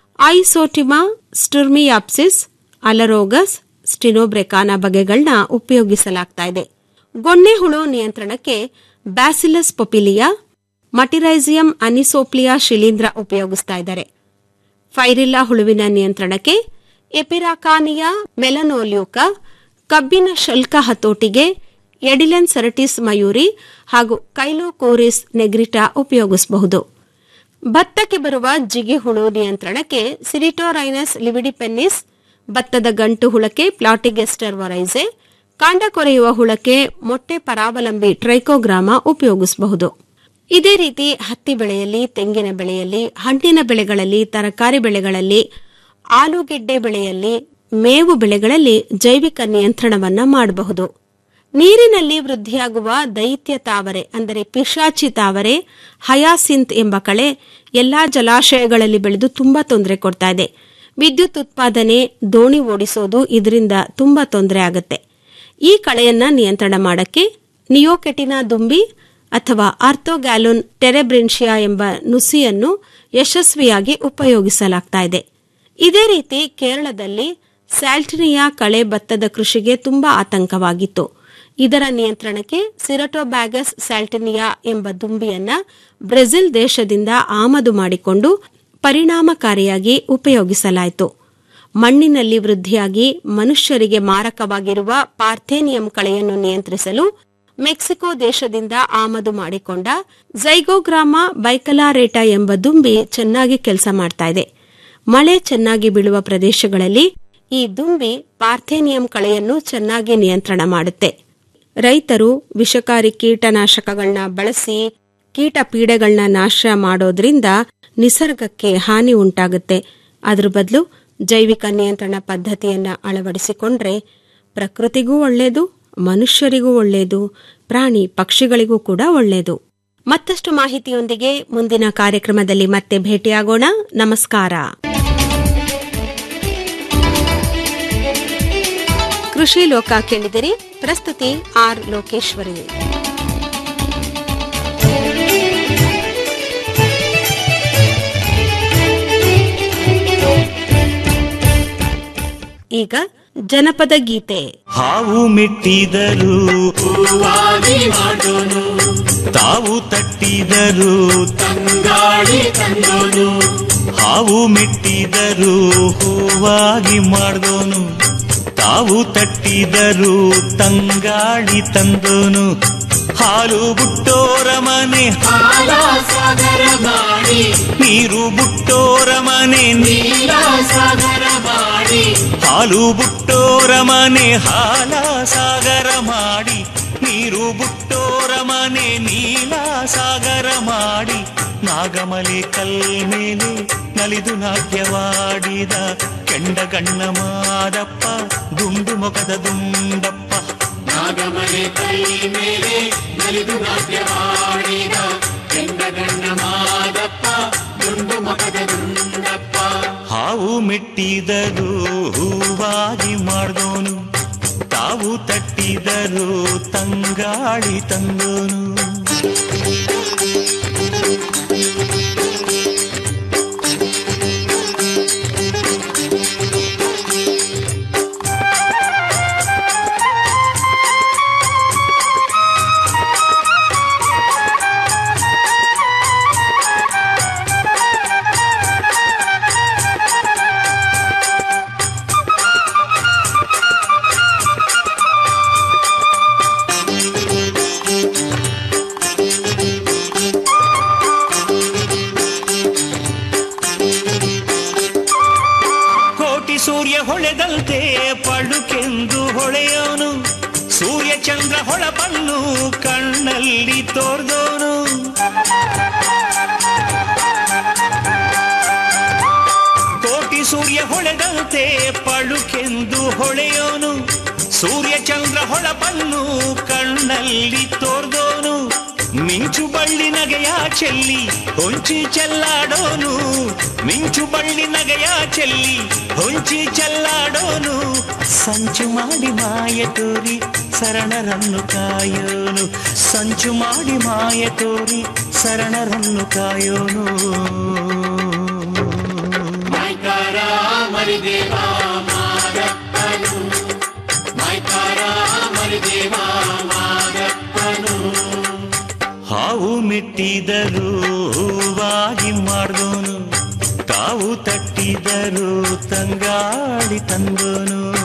ಐಸೋಟಿಮಾ ಸ್ಟುರ್ಮಿಯಾಪ್ಸಿಸ್ ಅಲರೋಗಸ್ ಸ್ಟಿನೋಬ್ರೆಕಾನ ಬಗೆಗಳನ್ನ ಉಪಯೋಗಿಸಲಾಗ್ತಾ ಇದೆ ಗೊಣ್ಣೆ ಹುಳು ನಿಯಂತ್ರಣಕ್ಕೆ ಬ್ಯಾಸಿಲಸ್ ಪೊಪಿಲಿಯಾ ಮಟಿರೈಸಿಯಂ ಅನಿಸೋಪ್ಲಿಯಾ ಶಿಲೀಂಧ್ರ ಉಪಯೋಗಿಸ್ತಾ ಇದ್ದಾರೆ ಫೈರಿಲ್ಲಾ ಹುಳುವಿನ ನಿಯಂತ್ರಣಕ್ಕೆ ಎಪಿರಾಕಾನಿಯಾ ಮೆಲನೋಲ್ಯೂಕ ಕಬ್ಬಿನ ಶಲ್ಕ ಹತೋಟಿಗೆ ಎಡಿಲೆನ್ ಸೆರಟಿಸ್ ಮಯೂರಿ ಹಾಗೂ ಕೈಲೋಕೋರಿಸ್ ನೆಗ್ರಿಟಾ ಉಪಯೋಗಿಸಬಹುದು ಭತ್ತಕ್ಕೆ ಬರುವ ಜಿಗಿ ಹುಳು ನಿಯಂತ್ರಣಕ್ಕೆ ಸಿರಿಟೋರೈನಸ್ ಲಿವಿಡಿಪೆನ್ನಿಸ್ ಭತ್ತದ ಗಂಟು ಹುಳಕ್ಕೆ ಪ್ಲಾಟಿಗೆಸ್ಟರ್ ವರೈಸೆ ಕಾಂಡ ಕೊರೆಯುವ ಹುಳಕ್ಕೆ ಮೊಟ್ಟೆ ಪರಾವಲಂಬಿ ಟ್ರೈಕೋಗ್ರಾಮ ಉಪಯೋಗಿಸಬಹುದು ಇದೇ ರೀತಿ ಹತ್ತಿ ಬೆಳೆಯಲ್ಲಿ ತೆಂಗಿನ ಬೆಳೆಯಲ್ಲಿ ಹಣ್ಣಿನ ಬೆಳೆಗಳಲ್ಲಿ ತರಕಾರಿ ಬೆಳೆಗಳಲ್ಲಿ ಆಲೂಗೆಡ್ಡೆ ಬೆಳೆಯಲ್ಲಿ ಮೇವು ಬೆಳೆಗಳಲ್ಲಿ ಜೈವಿಕ ನಿಯಂತ್ರಣವನ್ನ ಮಾಡಬಹುದು ನೀರಿನಲ್ಲಿ ವೃದ್ಧಿಯಾಗುವ ದೈತ್ಯ ತಾವರೆ ಅಂದರೆ ಪಿಶಾಚಿ ತಾವರೆ ಹಯಾಸಿಂತ್ ಎಂಬ ಕಳೆ ಎಲ್ಲಾ ಜಲಾಶಯಗಳಲ್ಲಿ ಬೆಳೆದು ತುಂಬಾ ತೊಂದರೆ ಕೊಡ್ತಾ ಇದೆ ವಿದ್ಯುತ್ ಉತ್ಪಾದನೆ ದೋಣಿ ಓಡಿಸೋದು ಇದರಿಂದ ತುಂಬಾ ತೊಂದರೆ ಆಗುತ್ತೆ ಈ ಕಳೆಯನ್ನ ನಿಯಂತ್ರಣ ಮಾಡಕ್ಕೆ ನಿಯೋಕೆಟಿನಾ ದುಂಬಿ ಅಥವಾ ಆರ್ಥೋಗ್ಯಾಲೋನ್ ಟೆರೆಬ್ರಿನ್ಶಿಯಾ ಎಂಬ ನುಸಿಯನ್ನು ಯಶಸ್ವಿಯಾಗಿ ಉಪಯೋಗಿಸಲಾಗ್ತಾ ಇದೆ ಇದೇ ರೀತಿ ಕೇರಳದಲ್ಲಿ ಸ್ಯಾಲ್ಟಿನಿಯಾ ಕಳೆ ಭತ್ತದ ಕೃಷಿಗೆ ತುಂಬಾ ಆತಂಕವಾಗಿತ್ತು ಇದರ ನಿಯಂತ್ರಣಕ್ಕೆ ಸಿರಟೋಬ್ಯಾಗಸ್ ಸ್ಯಾಲ್ಟಿನಿಯಾ ಎಂಬ ದುಂಬಿಯನ್ನ ಬ್ರೆಜಿಲ್ ದೇಶದಿಂದ ಆಮದು ಮಾಡಿಕೊಂಡು ಪರಿಣಾಮಕಾರಿಯಾಗಿ ಉಪಯೋಗಿಸಲಾಯಿತು ಮಣ್ಣಿನಲ್ಲಿ ವೃದ್ಧಿಯಾಗಿ ಮನುಷ್ಯರಿಗೆ ಮಾರಕವಾಗಿರುವ ಪಾರ್ಥೇನಿಯಂ ಕಳೆಯನ್ನು ನಿಯಂತ್ರಿಸಲು ಮೆಕ್ಸಿಕೋ ದೇಶದಿಂದ ಆಮದು ಮಾಡಿಕೊಂಡ ಝೈಗೋಗ್ರಾಮ ಬೈಕಲಾರೇಟಾ ಎಂಬ ದುಂಬಿ ಚೆನ್ನಾಗಿ ಕೆಲಸ ಮಾಡ್ತಾ ಇದೆ ಮಳೆ ಚೆನ್ನಾಗಿ ಬೀಳುವ ಪ್ರದೇಶಗಳಲ್ಲಿ ಈ ದುಂಬಿ ಪಾರ್ಥೇನಿಯಂ ಕಳೆಯನ್ನು ಚೆನ್ನಾಗಿ ನಿಯಂತ್ರಣ ಮಾಡುತ್ತೆ ರೈತರು ವಿಷಕಾರಿ ಕೀಟನಾಶಕಗಳನ್ನ ಬಳಸಿ ಕೀಟ ಪೀಡೆಗಳನ್ನ ನಾಶ ಮಾಡೋದ್ರಿಂದ ನಿಸರ್ಗಕ್ಕೆ ಹಾನಿ ಉಂಟಾಗುತ್ತೆ ಅದ್ರ ಬದಲು ಜೈವಿಕ ನಿಯಂತ್ರಣ ಪದ್ಧತಿಯನ್ನ ಅಳವಡಿಸಿಕೊಂಡ್ರೆ ಪ್ರಕೃತಿಗೂ ಒಳ್ಳೆಯದು ಮನುಷ್ಯರಿಗೂ ಒಳ್ಳೆಯದು ಪ್ರಾಣಿ ಪಕ್ಷಿಗಳಿಗೂ ಕೂಡ ಒಳ್ಳೆಯದು ಮತ್ತಷ್ಟು ಮಾಹಿತಿಯೊಂದಿಗೆ ಮುಂದಿನ ಕಾರ್ಯಕ್ರಮದಲ್ಲಿ ಮತ್ತೆ ಭೇಟಿಯಾಗೋಣ ನಮಸ್ಕಾರ ಕೃಷಿ ಲೋಕ ಕೇಳಿದಿರಿ ಪ್ರಸ್ತುತಿ ಆರ್ ಲೋಕೇಶ್ವರಿ ಈಗ ಜನಪದ ಗೀತೆ ಹಾವು ಮೆಟ್ಟಿದರು ಹೂವಾಗಿ ಮಾಡೋನು ತಾವು ತಟ್ಟಿದರು ತಂಗಾಳಿ ತಂದೋನು ಹಾವು ಮೆಟ್ಟಿದರು ಹೂವಾಗಿ ಮಾಡ್ದೋನು ತಾವು ತಟ್ಟಿದರು ತಂಗಾಳಿ ತಂದೋನು ಹಾಲು ಬುಟ್ಟೋರ ಮನೆ ಹಾಲ ಸಾಗರ ಮಾಡಿ ನೀರು ಬುಟ್ಟೋರ ಮನೆ ನೀಲ ಸಾಗರ ಮಾಡಿ ಹಾಲು ಬುಟ್ಟೋರ ಮನೆ ಹಾಲ ಸಾಗರ ಮಾಡಿ ನೀರು ಬುಟ್ಟೋರ ಮನೆ ನೀಲ ಸಾಗರ ಮಾಡಿ ನಾಗಮಲೆ ಕಲ್ಮೇಲೆ ನಲಿದು ನಾಟ್ಯವಾಡಿದ ಕೆಂಡಗಣ್ಣ ಮಾದಪ್ಪ ದುಂಡು ಮೊಗದ ದುಂಡಪ್ಪ ನಾಗಮನೆ ಕೈ ಮೇಲೆ ನಲಿದು ನಾಟ್ಯವಾಡಿದ ಕೆಂಡಗಣ್ಣ ಮಾದಪ್ಪ ದುಂಡು ಮಕದ ದುಂಡಪ್ಪ ಹಾವು ಮೆಟ್ಟಿದರು ಹೂವಾಗಿ ಮಾಡ್ದೋನು ತಾವು ತಟ್ಟಿದರು ತಂಗಾಳಿ ತಂದೋನು ಕೋಟಿ ಸೂರ್ಯ ಹೊಳೆದಂತೆ ಪಳುಕೆಂದು ಹೊಳೆಯೋನು ಸೂರ್ಯ ಚಂದ್ರ ಹೊಳಪನ್ನು ಕಣ್ಣಲ್ಲಿ ತೋರ್ದೋನು ಕೋಟಿ ಸೂರ್ಯ ಹೊಳೆದಂತೆ ಪಳುಕೆಂದು ಹೊಳೆಯೋನು ಸೂರ್ಯ ಚಂದ್ರ ಹೊಳಪನ್ನು ಕಣ್ಣಲ್ಲಿ ತೋರ್ದೋನು ಮಿಂಚು ಬಳ್ಳಿ ನಗೆಯ ಚೆಲ್ಲಿ ಹೊಂಚಿ ಚೆಲ್ಲಾಡೋನು ಮಿಂಚು ಬಳ್ಳಿ ನಗೆಯ ಚೆಲ್ಲಿ ಹೊಂಚಿ ಚೆಲ್ಲಾಡೋನು ಸಂಚು ಮಾಡಿ ಮಾಯ ತೋರಿ ಶರಣರನ್ನು ಕಾಯೋನು ಸಂಚು ಮಾಡಿ ಮಾಯ ತೋರಿ ಶರಣರನ್ನು ಕಾಯೋನು ಮೈಕಾರ ಮರಿದೇವ ಮಾದಪ್ಪನು ಮೈಕಾರ ಮರಿದೇವ ಮಾದಪ್ಪನು ಹಾವು ಮೆಟ್ಟಿದರು ಹೂವಾಗಿ ಮಾಡ್ದೋನು ತಾವು ತಟ್ಟಿದರು ತಂಗಾಳಿ ತಂದೋನು